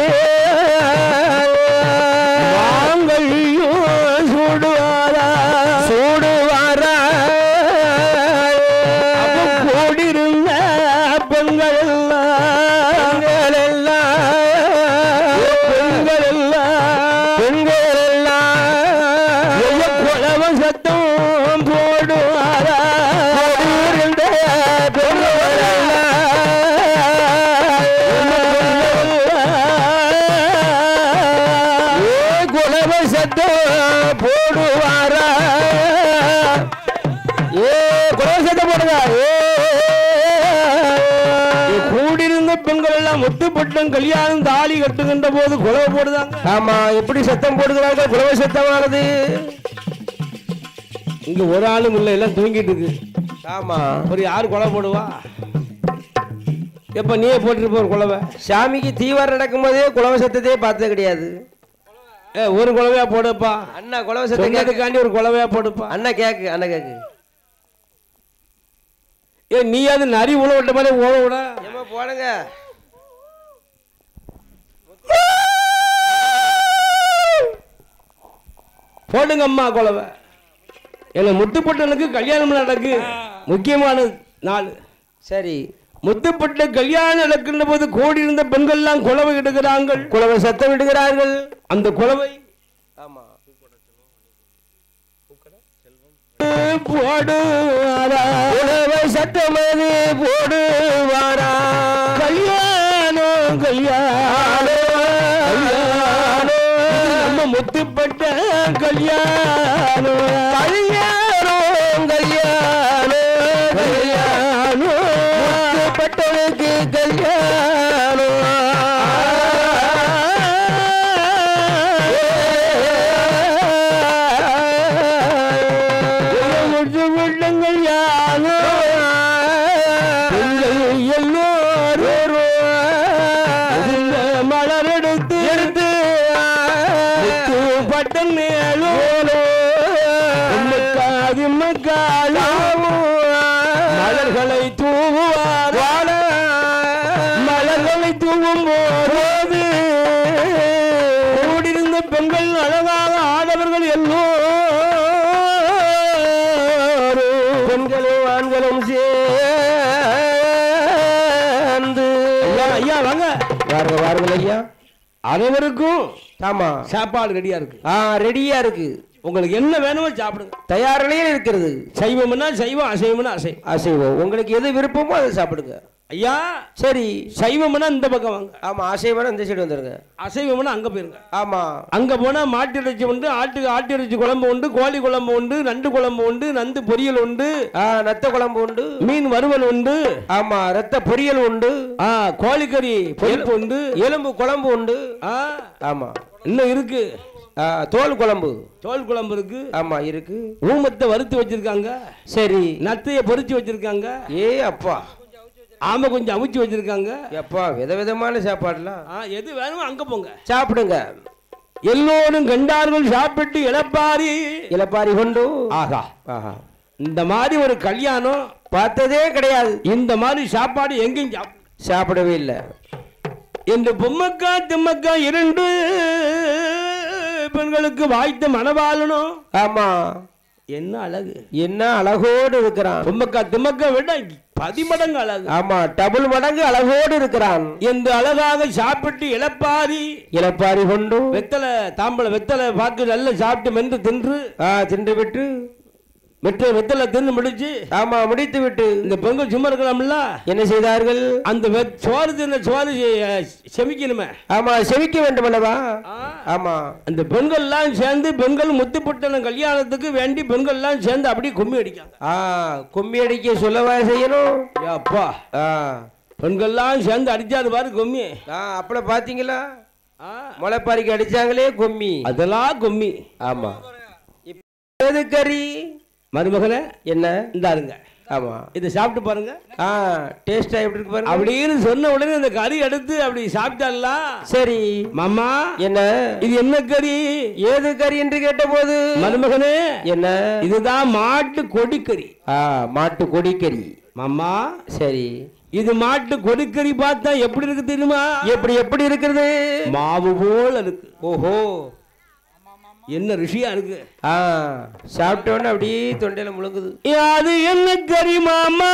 மாங்கல்யோ சூடுவாரா சூடுவாரா அப்ப கூடியிருந்த பெண்கள் எல்லாம் பெண்கள் எல்லாம் பெண்கள் எல்லாம் பெண்கள் எல்லாம் ஐயோ, குலவ சத்தம் போடுவாரா கூடியிருந்த பெண்கள் எல்லாம் ஏ குலவ சத்தம் போடுவாரா ஏ குலவ சத்தம் போடுவா ஏ கூடியிருந்த பெண்கள் எல்லாம் ஒட்டுப்பட்டம் கல்யாணம் தாலி கட்டுகின்ற போது குலவை போடுதாங்க ஆமா எப்படி சத்தம் போடுகிறார்கள் குலவ சத்தமானது இங்க ஒரு ஆளும் இல்லை எல்லாம் தூங்கிட்டு இருக்கு ஆமா ஒரு யார் கொலை போடுவா எப்ப நீயே போட்டுருப்ப ஒரு குலவை சாமிக்கு தீவாரம் நடக்கும் போதே குலவ சத்தத்தையே பார்த்தது கிடையாது ஏ ஒரு குலவையா போடுப்பா அண்ணா குலவ சத்தம் கேட்க சொன்னதுக்காண்டி ஒரு குலவையா போடுப்பா அண்ணா கேக்கு அண்ணா கேக்கு ஏ நீயாவது நரி உழ விட்ட மாதிரி உழ விட ஏமா போடுங்க போடுங்க அம்மா குலவை என்ன முத்துப்பட்டனுக்கு கல்யாணம் நடக்கு முக்கியமான நாள் சரி முத்துப்பட்ட கல்யாணம் நடக்கின்ற போது கோடி இருந்த பெண்கள்லாம் குலவை எடுக்கிறார்கள் குலவ சத்தம் விடுகிறார்கள் அந்த குலவை ஆமா போடுவாரா குலவ சத்தமது போடுவாரா கல்யாணம் கல்யாணம் கல்யாணம் இது நம்ம முத்துப்பட்ட கல்யாணம் கல்யாணம் கல்யாணம் கல்யாணம் பட்டனுக்கு கல்யாணம் முத்துப்பட்டங்கள் யாரும் பெண்கள் எல்லோரும் இந்த மலர் எடுத்து எடுத்து பட்டன் மேலும் உம்மக்காது மக்காலும் மலர்களை தூவுவார் மலர்களை தூவும் போது கூடியிருந்த பெண்கள் அழகாக ஆடவர்கள் எல்லோரும் பெண்களும் ஆண்களும் சேர்ந்து ஐயா ஐயா வாங்க வாருங்க வாருங்கள் ஐயா அனைவருக்கும் ஆமா சாப்பாடு ரெடியா இருக்கு ஆ ரெடியா இருக்கு உங்களுக்கு என்ன வேணுமோ சாப்பிடுங்க தயார் நிலையில் இருக்கிறது சைவம்னா சைவம் அசைவம்னா அசைவம் அசைவம் உங்களுக்கு எது விருப்பமோ அதை சாப்பிடுங்க ஐயா சரி சைவம்னா இந்த பக்கம் வாங்க ஆமா அசைவம் இந்த சைடு வந்துருங்க அசைவம்னா அங்க போயிருங்க ஆமா அங்க போனா மாட்டு இறைச்சி உண்டு ஆட்டு ஆட்டு இறைச்சி குழம்பு உண்டு கோழி குழம்பு உண்டு நண்டு குழம்பு உண்டு நந்து பொரியல் உண்டு ஆ நத்த குழம்பு உண்டு மீன் வறுவல் உண்டு ஆமா ரத்த பொரியல் உண்டு ஆ கோழிக்கறி பொரிப்பு உண்டு எலும்பு குழம்பு உண்டு ஆ ஆமா இன்னும் இருக்கு ஆ, தோல் குழம்பு தோல் குழம்பு இருக்கு ஆமா இருக்கு ஊமத்தை வறுத்து வச்சிருக்காங்க சரி நத்தைய பொரிச்சு வச்சிருக்காங்க ஏ அப்பா ஆமை கொஞ்சம் அவிச்சு வச்சிருக்காங்க எப்பா விதவிதமான சாப்பாடுலாம் ஆ, எது வேணுமோ அங்க போங்க சாப்பிடுங்க எல்லோரும் கண்டார்கள் சாப்பிட்டு இளப்பாரி இலப்பாரி கொண்டு ஆகா ஆஹா இந்த மாதிரி ஒரு கல்யாணம் பார்த்ததே கிடையாது இந்த மாதிரி சாப்பாடு எங்கேயும் சாப்பிட சாப்பிடவே இல்லை இந்த பொம்மக்கா திம்மக்கா இரண்டு பெண்களுக்கு வாய்த்த மனவாளனும் ஆமா என்ன அழகு என்ன அழகோடு இருக்கிறான் பொம்மக்கா திம்மக்கா விட பதிமடங்கு அழகு ஆமா டபுள் மடங்கு அழகோடு இருக்கிறான் என்று அழகாக சாப்பிட்டு இளப்பாரி இளப்பாரி கொண்டு வெத்தலை தாம்பளை வெத்தலை பார்த்து நல்லா சாப்பிட்டு மென்று தின்று ஆ தின்று விட்டு வெற்ற வெத்தலை தின்னு முடிச்சு ஆமா முடித்து விட்டு இந்த பெண்கள் சும்மா இருக்கலாம்ல என்ன செய்தார்கள் அந்த வெ- சோறு தின்ன சோறு செ- செமிக்கணுமே ஆமா செவிக்க வேண்டும் அல்லவா ஆமா அந்த பெண்கள்லாம் சேர்ந்து பெண்கள் முத்துப்பட்டன கல்யாணத்துக்கு வேண்டி பெண்கள்லாம் சேர்ந்து அப்படியே கும்மி அடிக்காங்க ஆ கும்மி அடிக்க சொல்லவா செய்யணும் ஏ அப்பா ஆ பெண்கள்லாம் சேர்ந்து அடிச்சாரு பாரு கும்மி ஆ அப்பள பாத்தீங்களா ஆ, முளைப்பாரிக்கு அடிச்சாங்களே கும்மி அதெல்லாம் கும்மி ஆமா இப்ப எது கறி மருமகனே என்ன இந்தாருங்க ஆமா இதை சாப்பிட்டு பாருங்க ஆ டேஸ்டா எப்படி இருக்கு பாருங்க அப்படின்னு சொன்ன உடனே இந்த கறி எடுத்து அப்படி சாப்பிட்டாலாம் சரி மாமா என்ன இது என்ன கறி ஏது கறி என்று கேட்டபோது மருமகனே என்ன இதுதான் மாட்டு கொடிக்கறி ஆ மாட்டு கொடிக்கறி மாமா சரி இது மாட்டு கொடிக்கறி பார்த்தா எப்படி இருக்கு தெரியுமா எப்படி எப்படி இருக்கிறது மாவு போல இருக்கு ஓஹோ என்ன ருசியா இருக்கு ஆ சாப்பிட்ட உடனே அப்படியே தொண்டையில முழுங்குது ஏ, அது என்ன கறி மாமா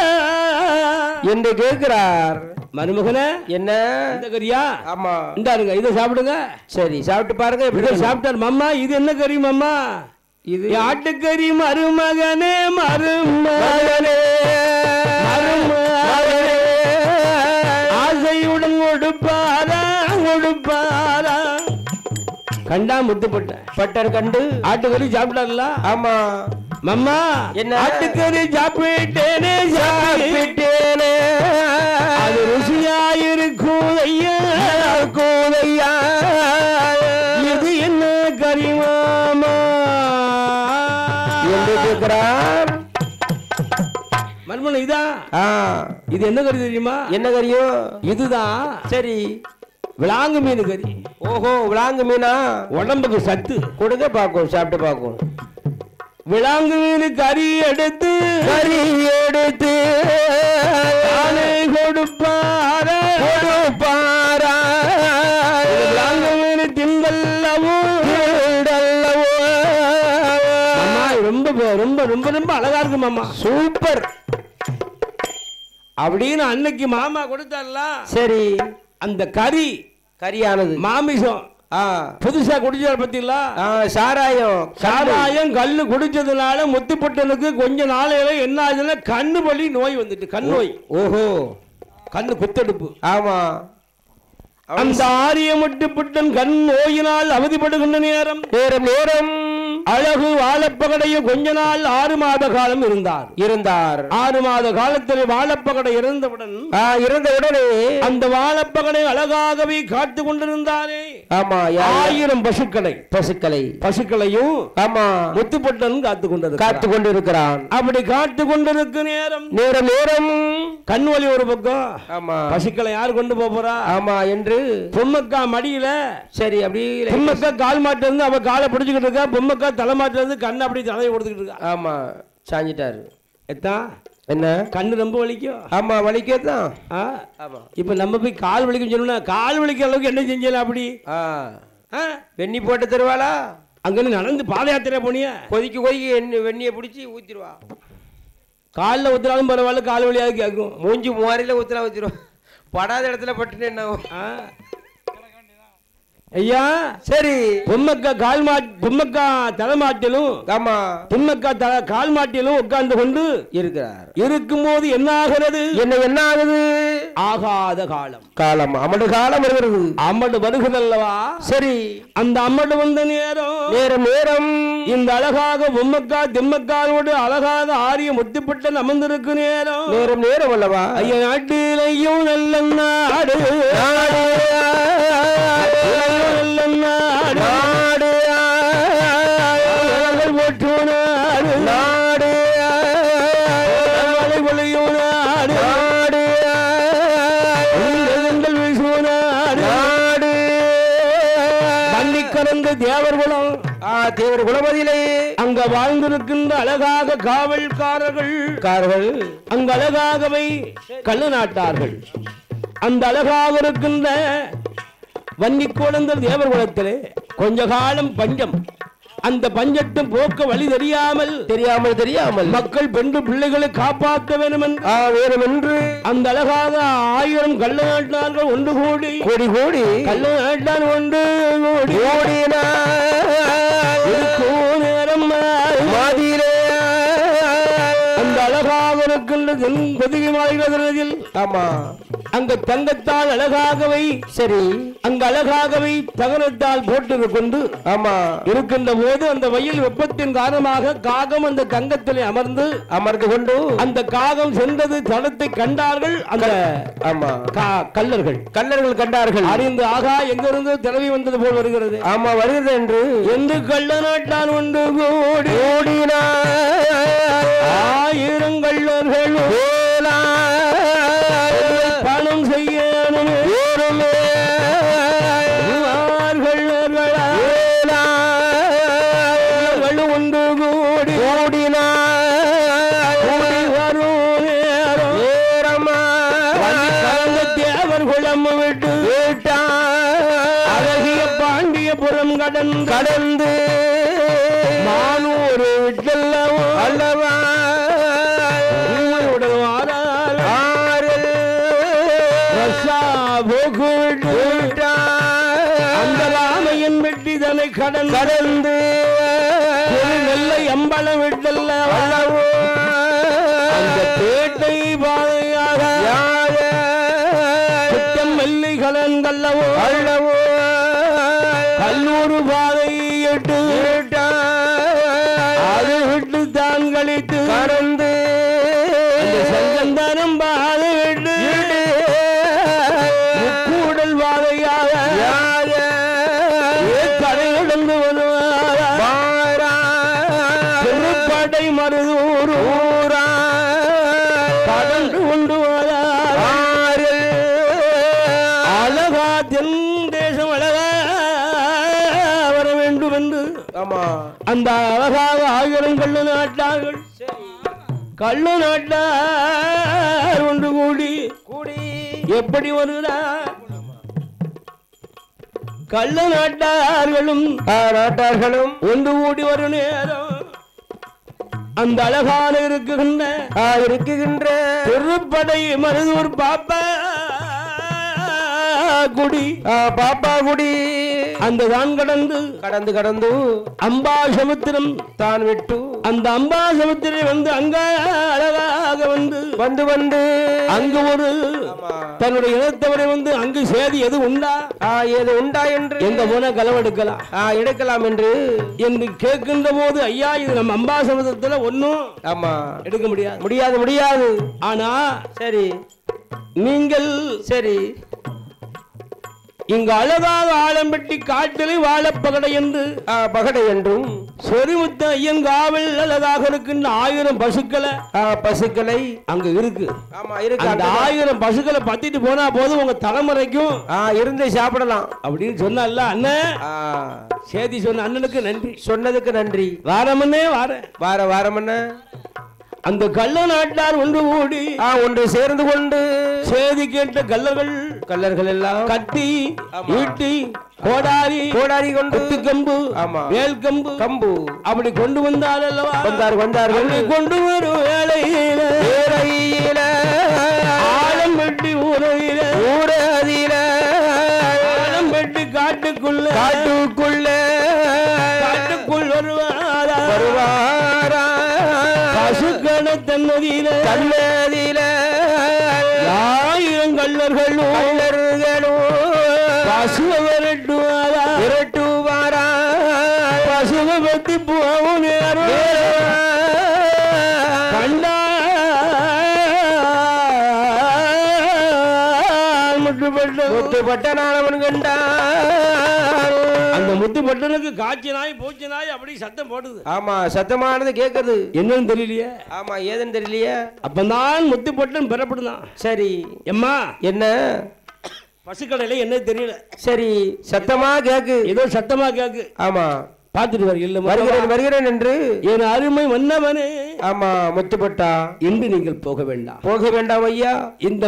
என்று கேட்கிறார் மருமகனே என்ன இந்த கறியா ஆமா இந்தாருங்க இதை சாப்பிடுங்க சரி சாப்பிட்டு பாருங்க எப்படி இதை இருக்கு? சாப்பிட்டார் மாமா இது என்ன கறி மாமா இது ஏ, ஆட்டுக்கறி மருமகனே மருமகனே மருமகனே ஆசையுடன் கொடுப்பாரா கொடுப்பாரா கண்டா முத்துப்பட்ட பட்டர் கண்டு ஆட்டுக்கறி சாப்பிட்டார்ல ஆமா மம்மா என்ன? ஆட்டுக்கறி சாப்பிட்டேனே சாப்பிட்டேன் சாப்பிட்டேனே அது ருசியாயிருக்கும் ஐயா கூதையா இது என்ன கறி மாமா என்று கேட்கிறார் மர்மன் இதான் ஆ இது என்ன கறி தெரியுமா என்ன கறியோ இதுதான் சரி விளாங்கு மீன் கறி ஓஹோ விளாங்கு மீனா உடம்புக்கு சத்து கொடுங்க பாக்கும் சாப்பிட்டு பாக்கும் விளாங்கு மீன் கறி எடுத்து கறி எடுத்து தானே கொடுப்பார கொடுப்பாரா விளாங்கு மீன் திங்கல்லவோ அம்மா ரொம்ப ரொம்ப ரொம்ப ரொம்ப அழகா இருக்கு மாமா சூப்பர் அப்படின்னு அன்னைக்கு மாமா கொடுத்தார்ல சரி அந்த கறி கரியானது மாமிசம் ஆ புதுசா குடிச்சார் பத்திங்களா ஆ சாராயம் சாராயம் கல்லு குடிச்சதுனால முத்துப்பட்டனுக்கு கொஞ்ச நாளையில என்ன ஆச்சுன்னா கண்ணு வலி நோய் வந்துட்டு கண் நோய் ஓஹோ கண்ணு குத்தெடுப்பு ஆமா அந்த ஆரிய முட்டுப்பட்டன் கண் நோயினால் அவதிப்படுகின்ற நேரம் நேரம் நேரம் அழகு வாழப்பகடையும் கொஞ்ச நாள் ஆறு மாத காலம் இருந்தார் இருந்தார் ஆறு மாத காலத்தில் வாழப்பகடை இறந்தவுடன் ஆ இருந்த உடனே அந்த வாழப்பகடை அழகாகவே காத்து கொண்டிருந்தாரே ஆமா யா- ஆயிரம் பசுக்களை பசுக்களை பசுக்களையும் ஆமா முத்துப்பட்டன் காத்து கொண்டிருக்கிறார் காத்து கொண்டிருக்கிறான் அப்படி காத்து கொண்டிருக்க நேரம் நேரம் நேரம் கண் வலி ஒரு பக்கம் ஆமா பசுக்களை யார் கொண்டு போப் போறா ஆமா என்று பொம்மக்கா மடியில சரி அப்படி பொம்மக்கா கால் மாட்டு இருந்து அவ காலை பிடிச்சுக்கிட்டு இருக்கா பொம்மக்கா தலை மாட்டுல இருந்து கண்ணை அப்படி தலையை கொடுத்துக்கிட்டு இருக்கா ஆமா சாஞ்சிட்டாரு எத்தான் என்ன கண்ணு ரொம்ப வலிக்கும் ஆமா வலிக்கத்தான் ஆ ஆமா இப்ப நம்ம போய் கால் வலிக்கும் சொல்லணும்னா கால் வலிக்கிற அளவுக்கு என்ன செஞ்சல அப்படி ஆ ஆ? வெண்ணி போட்டு தருவாளா அங்கிருந்து நடந்து பாத யாத்திரை போனிய கொதிக்க கொதிக்க எண்ணெய் வெண்ணியை பிடிச்சி ஊத்திடுவா காலில் ஊத்துனாலும் பரவாயில்ல கால் வலியாவது கேட்கும் மூஞ்சி மூவாரில ஊத்தினா ஊத்திடுவா படாத இடத்துல பட்டுன்னு என்ன ஆகும்? ஆ? ஐயா சரி பொம்மக்கா கால் மா பொம்மக்கா தலைமாட்டிலும் ஆமா பொம்மக்கா தலை கால் மாட்டிலும் உட்கார்ந்து கொண்டு இருக்கிறார் இருக்கும்போது என்ன ஆகிறது என்ன என்ன ஆகுது ஆகாத காலம் காலம் அமடு காலம் வருகிறது அம்மடு வருகிறதல்லவா சரி அந்த அம்மடு வந்த நேரம் நேரம் நேரம் இந்த அழகாக பொம்மக்கா திம்மக்காரோடு அழகாக ஆரிய முத்துப்பட்டன் அமர்ந்திருக்கு நேரம் நேரம் நேரம் அல்லவா ஐயா நாட்டிலையும் நல்ல நாடு நாட்டிலையும் நல்ல நாடு நாடு நாங்கள் போற்று நாடு நாடு மழை பொழியும் நாடு நாடு எங்கள் வீசும் நாடு நாடு தண்ணி கலந்து தேவர் குலம் ஆ தேவர் குலமதியிலே அங்க வாழ்ந்திருக்கின்ற அழகாக காவல்காரர்கள் கார்கள் அங்கு அழகாகவை கள்ள நாட்டார்கள் அந்த அழகாக இருக்கின்ற வன்னி குழந்தர் தேவர் குலத்திலே கொஞ்ச காலம் பஞ்சம் அந்த பஞ்சத்தும் போக்க வழி தெரியாமல் தெரியாமல் தெரியாமல் மக்கள் பெண்டு பிள்ளைகளை காப்பாற்ற வேண்டும் என்று ஆ வேணும் என்று அந்த அழகாக ஆயிரம் கள்ள நாட்டார்கள் ஒன்று கூடி கோடி கோடி கள்ள நாட்டார் ஒன்று கூடி ஓடினார் இருக்கும் நேரம் மாதிரே அந்த அழகாக இருக்கின்ற தென் பொதுகை மாளிகையில் ஆமா அங்க தங்கத்தால் அழகாகவை சரி அங்க அழகாகவை தகரத்தால் போட்டது கொண்டு ஆமா இருக்கின்ற போது அந்த வெயில் வெப்பத்தின் காரணமாக காகம் அந்த தங்கத்திலே அமர்ந்து அமர்ந்து கொண்டு அந்த காகம் சென்றது தளத்தை கண்டார்கள் அந்த ஆமா கா- கள்ளர்கள் கல்லர்கள் கண்டார்கள் அறிந்து ஆகா எங்கிருந்து திரவி வந்தது போல் வருகிறது ஆமா வருகிறது என்று என்று கள்ள நாட்டான் ஒன்று கூடி ஓடினார் ஆயிரம் கள்ளர்கள் பணம் செய்யணுமே கள்ளர்கள் ஒன்று கூடி கூடி வரும் நேரம் கலந்த தேவர் குளம் விட்டு அழகிய பாண்டியபுரம் கடன் கடந்து மானூர் விட்டல்லவோ அல்லவா உங்களுடன் வாரார் ஆறில் ரசா போக்கு விட்டு அந்த ராமையன் வெட்டி தன்னை கடன் கடந்து ஒரு நெல்லை அம்பலம் விட்டல்ல அல்லவோ அந்த பேட்டை பாதையாக யார குற்றம் வெள்ளி கலன் கல்லவோ அல்லவோ கல்லூர் பாதை எட்டு அது விட்டு தான் கழித்து கடந்து அந்த சங்கந்தனம் பாதை விட்டு கூடல் பாதையாக யார கடை கடந்து வருவாரா மாறா திருப்படை மருதூர் ஊரா கடந்து கொண்டு வரார் ஆறில் அழகா தென் தேசம் அழகா வர வேண்டும் என்று ஆமா அந்த அழகாக ஆயிரம் கள்ளு நாட்டார்கள் கள்ளு நாட்டார் ஒன்று கூடி கூடி எப்படி வருகிறார் கள்ள நாட்டார்களும் நாட்டார்களும் ஒன்று கூடி வரும் நேரம் அந்த அழகான இருக்குகின்ற ஆ, இருக்குகின்ற திருப்படை மருதூர் பாப்பா குடி ஆ, பாப்பா குடி அந்த தான் கடந்து கடந்து கடந்து அம்பா சமுத்திரம் தான் விட்டு அந்த அம்பா சமுத்திரை வந்து அங்க அழகாக வந்து வந்து வந்து அங்கு ஒரு ஆமா. தன்னுடைய இனத்தவரை வந்து அங்கு சேதி எது உண்டா ஆ, ஏது உண்டா என்று எங்க போன களவெடுக்கலாம் ஆ, எடுக்கலாம் என்று என்று கேட்கின்ற போது ஐயா இது நம்ம அம்பா சமுத்திரத்துல ஒன்னும் ஆமா எடுக்க முடியாது முடியாது முடியாது ஆனா சரி நீங்கள் சரி இங்கு அழகாக ஆலம்பட்டி காட்டிலே வாழப்பகடை என்று ஆ, பகடை என்றும் சொரிமுத்த ஐயன் காவல் அழகாக இருக்கின்ற ஆயிரம் பசுக்களை ஆ, பசுக்களை அங்க இருக்கு ஆமா இருக்கு அந்த அந்த ஆயிரம் பசுக்களை பத்திட்டு போனா போதும் உங்க தலைமுறைக்கும் ஆ, இருந்து சாப்பிடலாம் அப்படின்னு சொன்னல்ல அண்ணன் ஆ, சேதி சொன்ன அண்ணனுக்கு நன்றி சொன்னதுக்கு நன்றி வாரமன்னே வாரேன் வார வாரம் என்ன அந்த கள்ள நாட்டார் ஒன்று கூடி ஆ, ஒன்று சேர்ந்து கொண்டு சேதி கேட்ட கல்லர்கள் கல்லர்கள் எல்லாம் கட்டி ஈட்டி கோடாரி கோடாரி கொண்டு குத்துக்கம்பு ஆமா. வேல் கம்பு கம்பு அப்படி கொண்டு வந்தார் அல்லவா வந்தார் வந்தார்கள் அப்படி கொண்டு வரும் வேளையில வேலையில ஆழம் வெட்டி ஊரையில ஊரதில ஆழம் வெட்டி காட்டுக்குள்ள காட்டுக்குள்ள காட்டுக்குள் வருவாரா வருவாரா பசுக்களை தன்னதியில கல்லதில ஆயிரம் கள்ளர்களும் கல்லர்களும் பசுவை விரட்டுவாரா விரட்டுவாரா பசுவை பத்தி போகும் நேரம் கண்டா முட்டுப்பட்ட முத்துப்பட்ட நாளவன் கண்டார் அந்த முத்துப்பட்டனுக்கு காய்ச்சி நாய் பூச்சி நாய் அப்படி சத்தம் போடுது ஆமா சத்தமானது கேக்குது என்னன்னு தெரியலையே ஆமா ஏதுன்னு தெரியலையே அப்பந்தான் முத்துப்பட்டன் பெறப்படுதான் சரி எம்மா என்ன பசுக்கடையில என்ன தெரியல சரி சத்தமா கேக்கு ஏதோ சத்தமா கேக்கு ஆமா பார்த்துட்டு வர இல்ல வருகிறேன் வருகிறேன் என்று என் அருமை மன்னவனே ஆமா முத்துப்பட்டா என்று நீங்கள் போக வேண்டாம் போக வேண்டாம் ஐயா இந்த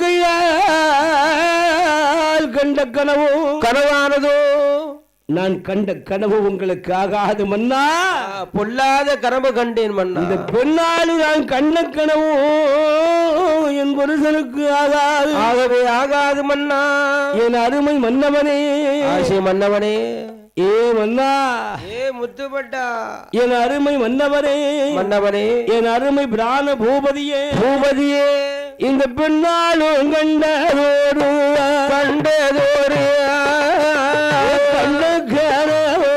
மங்கையால் கண்ட கனவோ கனவானதோ நான் கண்ட கனவு உங்களுக்கு ஆகாது மன்னா ஆ, பொல்லாத கனவு கண்டேன் மன்னா இந்த பெண்ணால் நான் கண்ட கனவோ என் புருஷனுக்கு ஆகாது ஆகவே ஆகாது மன்னா என் அருமை மன்னவனே ஆசை மன்னவனே ஏ மன்னா ஏ முத்துப்பட்டா என் அருமை மன்னவரே மன்னவனே என் அருமை பிராண பூபதியே பூபதியே இந்த பெண்ணாலும் கண்டதோடு கண்டதோரு கண்ட கனவு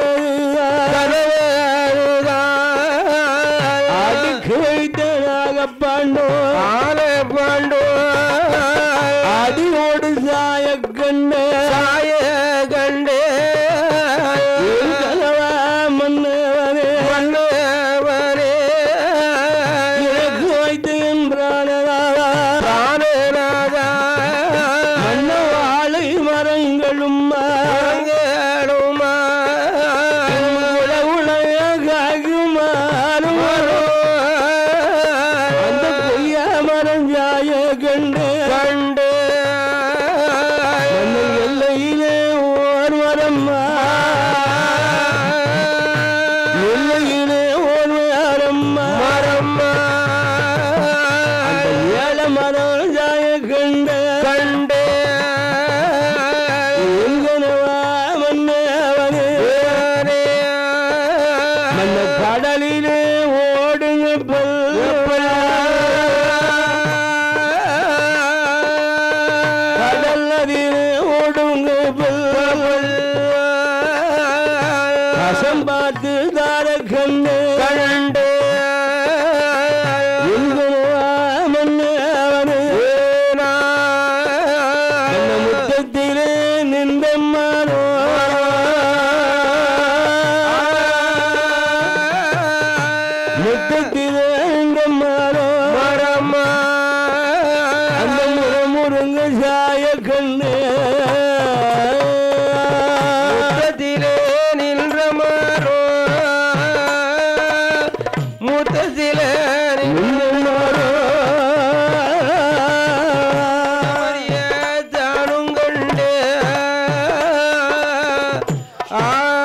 அடிக்கு வைத்தனாக பாண்டோ ஆல பாண்டோ அடியோடு சாய கண்ட சாய கண்டே என் கனவா மன்னவனே மன்னவனே எனக்கு வைத்த என் பிராணனாவா பிராணநாதா மன்னவாழை மரங்களும் மரங்களுமா உல உலகாகும் மாறும் அந்த பொய்யா மரம் சாய கண்டு கண்டே மன்னன் எல்லையிலே ஓர் மரம் எல்லையிலே ஓர் மரம் மரம்மா அந்த ஏழ மரம் சாய கண்டு கண்டே எங்கனவா மன்னவனே மன்ன கடலிலே ஓடுங்க கடல் நதியிலே ஓடுங்க கசம் பார்த்து தார கண்ணு கண்டே எங்கனவா மன்னவனே மன்ன முத்தத்திலே நின்ற மாறோ முத்தத்திலே நின்ற மாறோ மரம்மா அந்த முறமுருங்க சாய கண்ணு முத்தத்திலே நின்ற மாறோ முத்தத்திலே நின்ற மாறோ தானும் கண்டே ஆ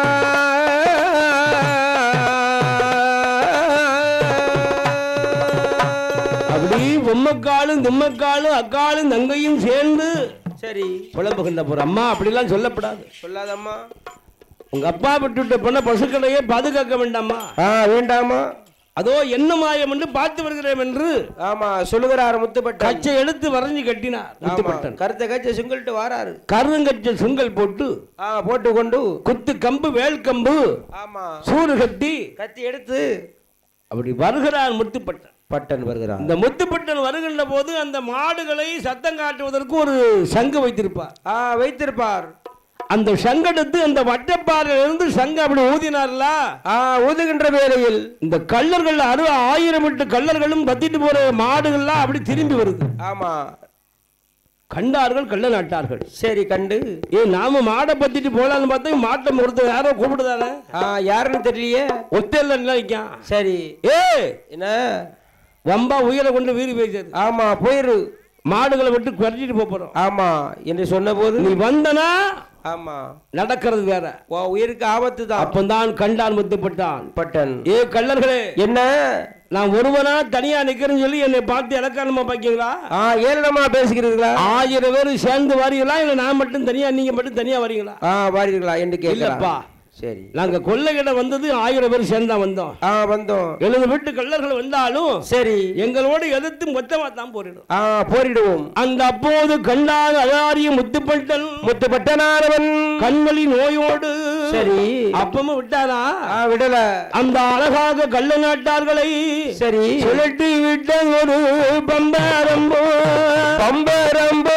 அப்படி பொம்மக்காலும் திம்மக்காலும் அக்காலும் தங்கையும் சேர்ந்து சரி புலம்புகின்ற போற அம்மா அப்படிலாம் சொல்லப்படாது சொல்லாதம்மா உங்க அப்பா விட்டுவிட்ட பொண்ண பசுக்களையே பாதுகாக்க வேண்டாமா ஆ வேண்டாமா அதோ என்ன மாயம் என்று பார்த்து வருகிறேன் என்று ஆமா சொல்லுகிறார் முத்துப்பட்டன் கச்சை எடுத்து வரைஞ்சு கட்டினார் ஆமா, முத்துப்பட்டன் கருத்தை கச்சை சுங்கல்ட்டு வாராரு கருங்கச்சை சுங்கல் போட்டு ஆ போட்டு கொண்டு குத்து கம்பு வேல் கம்பு ஆமா சூடு கட்டி கத்தி எடுத்து அப்படி வருகிறார் முத்துப்பட்டன் பட்டன் வருகிறான் இந்த முத்துப்பட்டன் வருகின்ற போது அந்த மாடுகளை சத்தம் காட்டுவதற்கு ஒரு சங்கு வைத்திருப்பார் ஆ வைத்திருப்பார் அந்த சங்கெடுத்து அந்த வட்டப்பாறையிலிருந்து சங்கு அப்படி ஊதினார்ல ஆ ஊதுகின்ற வேளையில் இந்த கள்ளர்கள் அறு ஆயிரம் எட்டு கள்ளர்களும் கத்திட்டு போற மாடுகள்லாம் அப்படி திரும்பி வருது ஆமா கண்டார்கள் கள்ள நாட்டார்கள் சரி கண்டு ஏ நாம மாடை பத்திட்டு போலான்னு பார்த்தா மாட்டை ஒருத்தர் யாரோ கூப்பிடுதானே ஆ யாருன்னு தெரியலையே ஒத்தையில நினைக்கான் சரி ஏ என்ன வம்பா உயிரை கொண்டு வீடு பேசுது ஆமா போயிரு மாடுகளை விட்டு குறைச்சிட்டு போப் போறோம் ஆமா என்று சொன்னபோது நீ வந்தனா ஆமா நடக்கிறது வேற உன் உயிருக்கு ஆபத்து தான் அப்பந்தான் கண்டான் முத்துப்பட்டான் பட்டன் ஏ கள்ளர்களே என்ன நான் ஒருவனா தனியா நிக்கிறேன்னு சொல்லி என்னை பார்த்து இலக்காரமா பாக்கீங்களா ஆ ஏளனமா பேசுகிறீர்களா ஆயிரம் பேர் சேர்ந்து வரீங்களா இல்ல நான் மட்டும் தனியா நீங்க மட்டும் தனியா வரீங்களா ஆ வாரீர்களா என்று இல்லப்பா கேட்கலாம் சரி நாங்க கொள்ளையிட வந்தது ஆயிரம் பேர் சேர்ந்தா வந்தோம் ஆ வந்தோம் எழுது வீட்டு கள்ளர்கள் வந்தாலும் சரி எங்களோடு எதிர்த்து மொத்தமா தான் போரிடும் ஆ போரிடுவோம் அந்த அப்போது கண்டாக அதாரிய முத்துப்பட்டன் முத்துப்பட்டனானவன் கண்வழி நோயோடு சரி அப்பமும் விட்டாரா ஆ விடல அந்த அழகாக கள்ள நாட்டார்களை சரி சுழட்டி விட்ட ஒரு பம்பாரம்போ பம்பரம்போ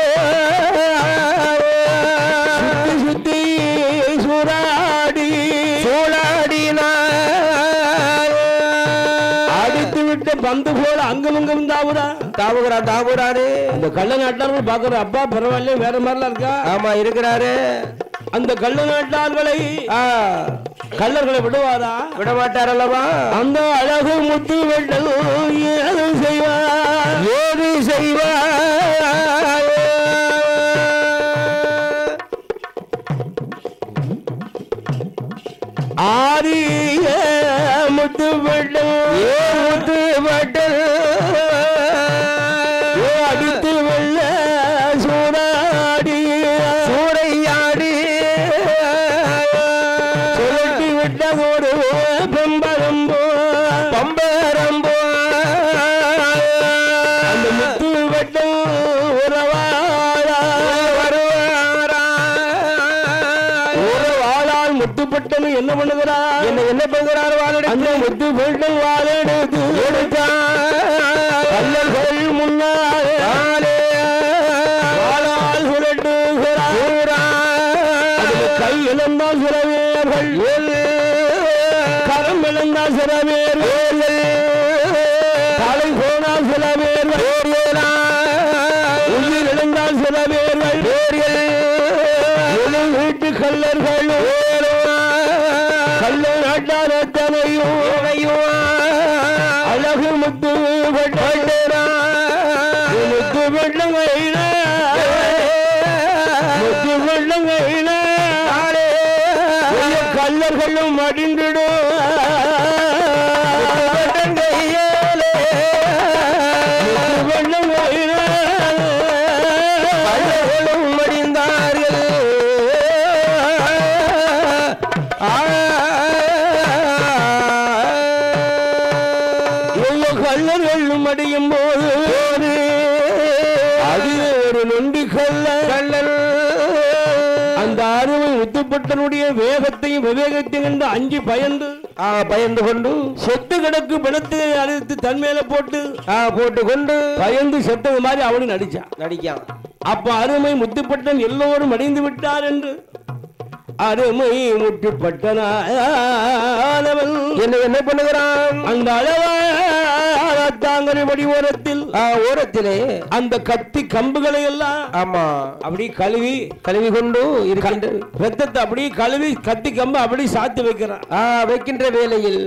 சுத்தி சுத்தி சூறாடி சூழாடினார் அடித்து விட்ட பந்து போல அங்கும் இங்கும் தாவுறா தாவுகிறா தாவுறாரு அந்த கள்ள நாட்டார்கள் பாக்குற அப்பா பரவாயில்ல வேற மாதிரிலாம் இருக்கா ஆமா இருக்கிறாரு அந்த கள்ள நாட்டார்களை ஆ, கள்ளர்களை விடுவாரா விட மாட்டார் அல்லவா அந்த அழகு முத்து வெட்டல் ஏது செய்வார் ஏது செய்வார் ஆரிய முத்து வெட்டல் முத்து வட்டல் அடித்து வெள்ள சூடாடி சூறையாடி சுழட்டி விட்டதோடு பெம்பரம்போ பம்பரம்போ அந்த முத்து வெட்டம் உறவாடா வருவாரா உறவாளால் முத்துப்பட்டனு என்ன பண்ணுகிறார் என்ன என்ன பண்ணுகிறார் வாழடி அந்த முத்து வெட்டம் வாழெடுத்து கல்லர்கள் முன்னாலே வாளால் சுழட்டுகிறார் அதில் கை இழந்தால் சிறவேர்கள் கரம் இழந்தால் சிறவேர்கள் தலை போனால் சிறவேர்கள் உயிர் இழந்தால் சிறவேர்கள் எழு வீட்டு கல்லர்கள் கல்ல நாட்டார் அத்தனையும் அழகு முத்து வெட்டா முத்து வெள்ளங்கையில முத்து வெள்ளங்கையில கல்லர்களும் மடிந்திடும் முத்து வெள்ளங்கையில கள்ளர்களும் மடிந்தார்கள் எல்லா கல்லர்களும் அடியும் போது அது ஒரு நொண்டி கல்ல கல்லல் அந்த அருமை முத்துப்பட்டனுடைய வேகத்தையும் விவேகத்தையும் கண்டு அஞ்சு பயந்து ஆ, பயந்து கொண்டு சொத்து கிடக்கு பிணத்தை அழுத்து தன் மேல போட்டு ஆ, போட்டு கொண்டு பயந்து செத்தது மாதிரி அவனு நடிச்சான் நடிக்கான் அப்ப அருமை முத்துப்பட்டன் எல்லோரும் அடைந்து விட்டார் என்று அருமை முட்டுப்பட்டனானவன் என்ன என்ன பண்ணுகிறான் அந்த அளவாத்தாங்கரை வடி ஓரத்தில் ஆ, ஓரத்திலே அந்த கத்தி கம்புகளை எல்லாம் ஆமா அப்படி கழுவி கழுவி கொண்டு இருக்கின்ற ரத்தத்தை அப்படியே கழுவி கத்தி கம்பு அப்படி சாத்தி வைக்கிறான் ஆ, வைக்கின்ற வேளையில்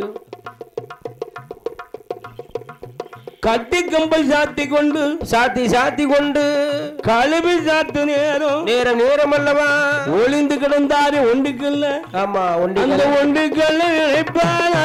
கத்தி கம்பை சாத்தி கொண்டு சாத்தி சாத்தி கொண்டு கழுவி சாத்து நேரம் நேரம் நேரம் அல்லவா ஒளிந்து கிடந்தாரு ஒன்றுக்கல்ல ஆமா ஒண்டி அந்த ஒன்றுக்கல்ல நினைப்பானா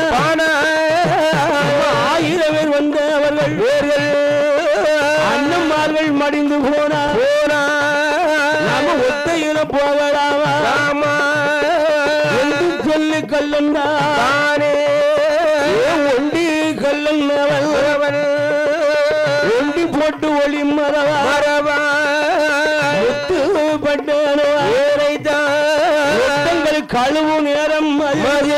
ஆயிரம் பேர் வந்த அவர்கள் வேர்கள் அண்ணன்மார்கள் மடிந்து போனா போனா நாம ஒத்தையில போகலாமா ஆமா என்று சொல்லி கல்லண்டா தானே ஒண்டி கல்லன் அவன் ஒண்டி போட்டு ஒளி மரவா மரபா முத்து பட்டனவா முத்தங்கள் கழுவு நேரம் அது.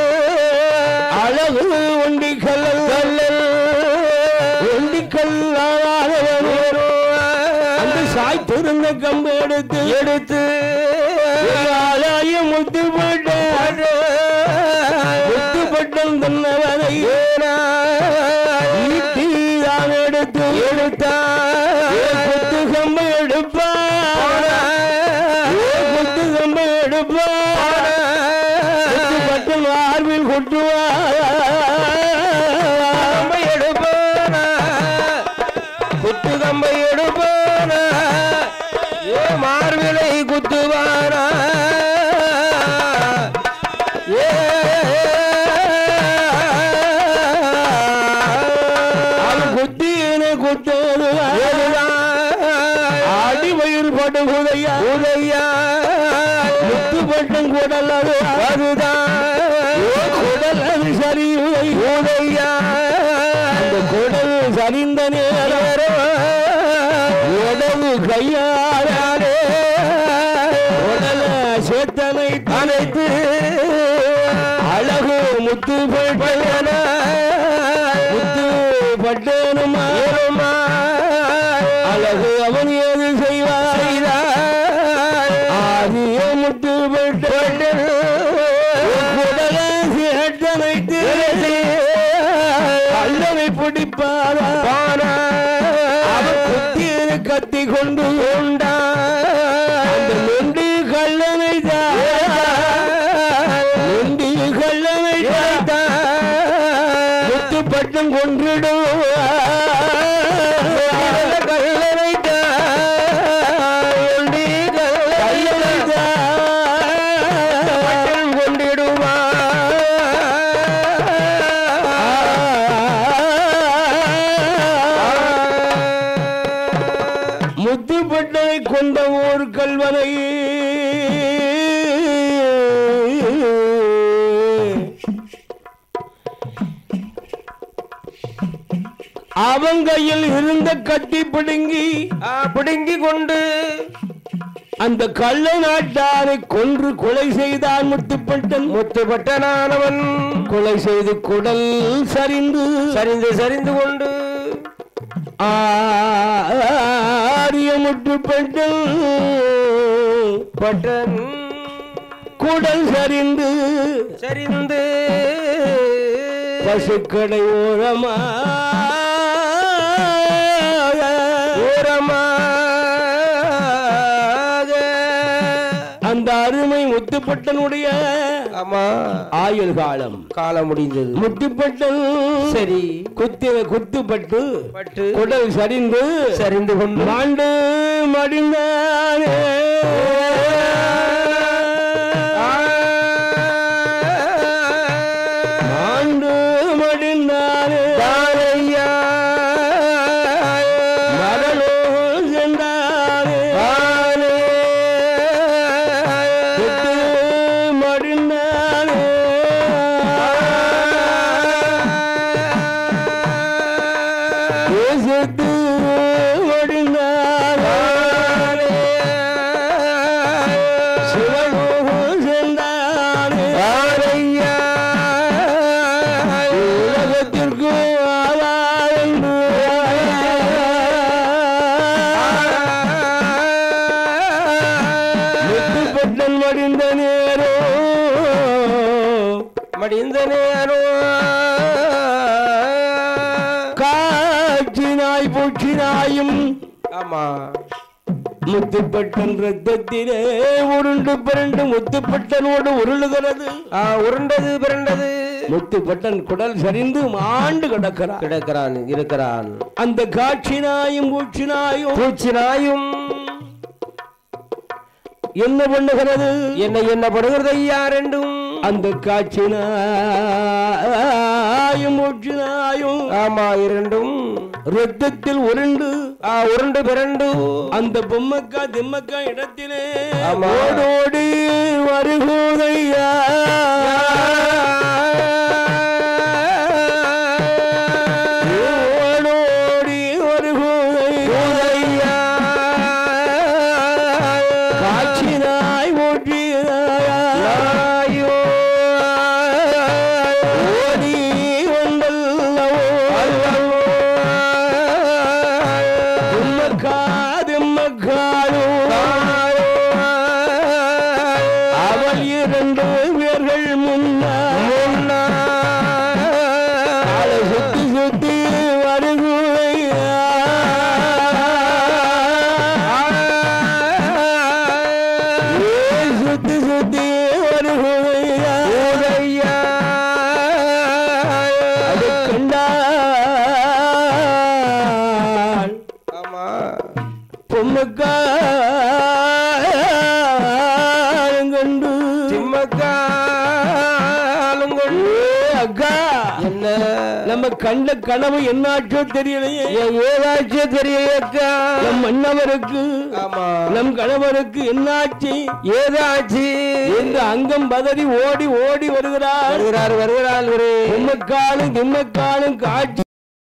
அழகு ஒண்டி கல்லல் கல்லல் ஒண்டி கல்லாவானவன் அந்த சாய்த்திருந்த கம்பு எடுத்து எடுத்து ஆளாய முத்து போட்ட முத்து பட்டம் தன்னவனை ஈட்டி தான் எடுத்து எடுத்தான் குத்து கம்பு எடுப்பான் குத்து கம்பு எடுப்பான் குத்து பட்டம் ஆர்வில் கொட்டுவான் எடுப்பான குத்து கம்பை எடுப்பான ஏ மார்பிலை குத்துவானா ஏ அவன் குத்தியனை குத்தது அடி வயிறு பட்டு உதையா உதையா முத்து பட்டம் குடல் அது அதுதான் குடல் அது சரி உதை உதையா அந்த குடல் சரிந்த நேரம் உடவு கையாலே உடல சேத்தனை அனைத்து அழகு முத்து பட்டன முத்து பட்டனுமா அழகு அவன் ஏது செய்வார் ஆதிய முத்து பட்டன குடல சேத்தனை கல்லவை பிடிப்பாரா அவன் குத்தியது கத்தி கொண்டு கொண்டான் அந்த நொண்டி கல்லனை தான் மன்னவனை அவன் கையில் இருந்த கட்டி பிடுங்கி ஆ, பிடுங்கி கொண்டு அந்த கள்ள நாட்டாரை கொன்று கொலை செய்தான் முத்துப்பட்டன் முத்துப்பட்டனானவன் கொலை செய்து குடல் சரிந்து சரிந்து சரிந்து கொண்டு ஆரிய முத்துப்பட்டன் பட்டன் குடல் சரிந்து சரிந்து பசுக்கடை ஓரமா ஓரமாக அந்த அருமை முத்துப்பட்டனுடைய ஆமா ஆயுள் காலம் காலம் முடிந்தது முத்துப்பட்டன் சரி குத்தி குத்துப்பட்டு பட்டு குடல் சரிந்து சரிந்து கொண்டு மாண்டு மடிந்தானே மாண்டு மடிந்தானே தாரையா மரலோ சென்றானே குத்து மடிந்தானே தேசத்து மடிந்தானே சிவனோ சென்றானே உலகத்திற்கு ஆவாயன்று முத்துப்பட்டன் மடிந்த நேரோ மடிந்த நேரோ காற்றினாய் பூச்சினாயும் ஆமா முத்துப்பட்டன் ரத்தத்திலே உருண்டு பிறண்டு முத்துப்பட்டனோடு உருளுகிறது ஆ, உருண்டது பிறண்டது முத்துப்பட்டன் குடல் சரிந்து மாண்டு கிடக்கிறார் கிடக்கிறான் இருக்கிறான் அந்த காட்சினாயும் பூச்சினாயும் பூச்சினாயும் என்ன பண்ணுகிறது என்ன என்ன படுகிறது ஐயா ரெண்டும் அந்த காட்சினாயும் பூச்சினாயும் ஆமா இரண்டும் ரத்தத்தில் உருண்டு ஆ, உருண்டு பிறண்டு அந்த பொம்மக்கா திம்மக்கா இடத்திலே ஆமா. ஓடோடி வருகுதையா ஓடோடி வருகுதையா காட்சினாய் ஓட்டினாயா ஓடி வந்தல்லவோ திம்மக்கா திம்மக்காயோ அவள் இரண்டு பேர்கள் முன்னா காலை சுத்தி சுத்தி வருகுதையா ஏ சுத்தி சுத்தி வருகுதையா அது கண்டாள் ஆமா பொம்முக்காண்டு சிம்மக்காலும் கொண்டு அக்கா என்ன நம்ம கண்ட கனவு என்னாச்சோ தெரியலையே ஏ- ஏதாச்சும் தெரியலையக்கா நம் மன்னவருக்கு ஆமா நம் கணவருக்கு என்னாச்சு ஏதாச்சு என்று அங்கம் பதறி ஓடி ஓடி வருகிறார் வருகிறார் வருகிறார் ஒரு பொம்மக்காலும் திம்மக்காலும் காட்சி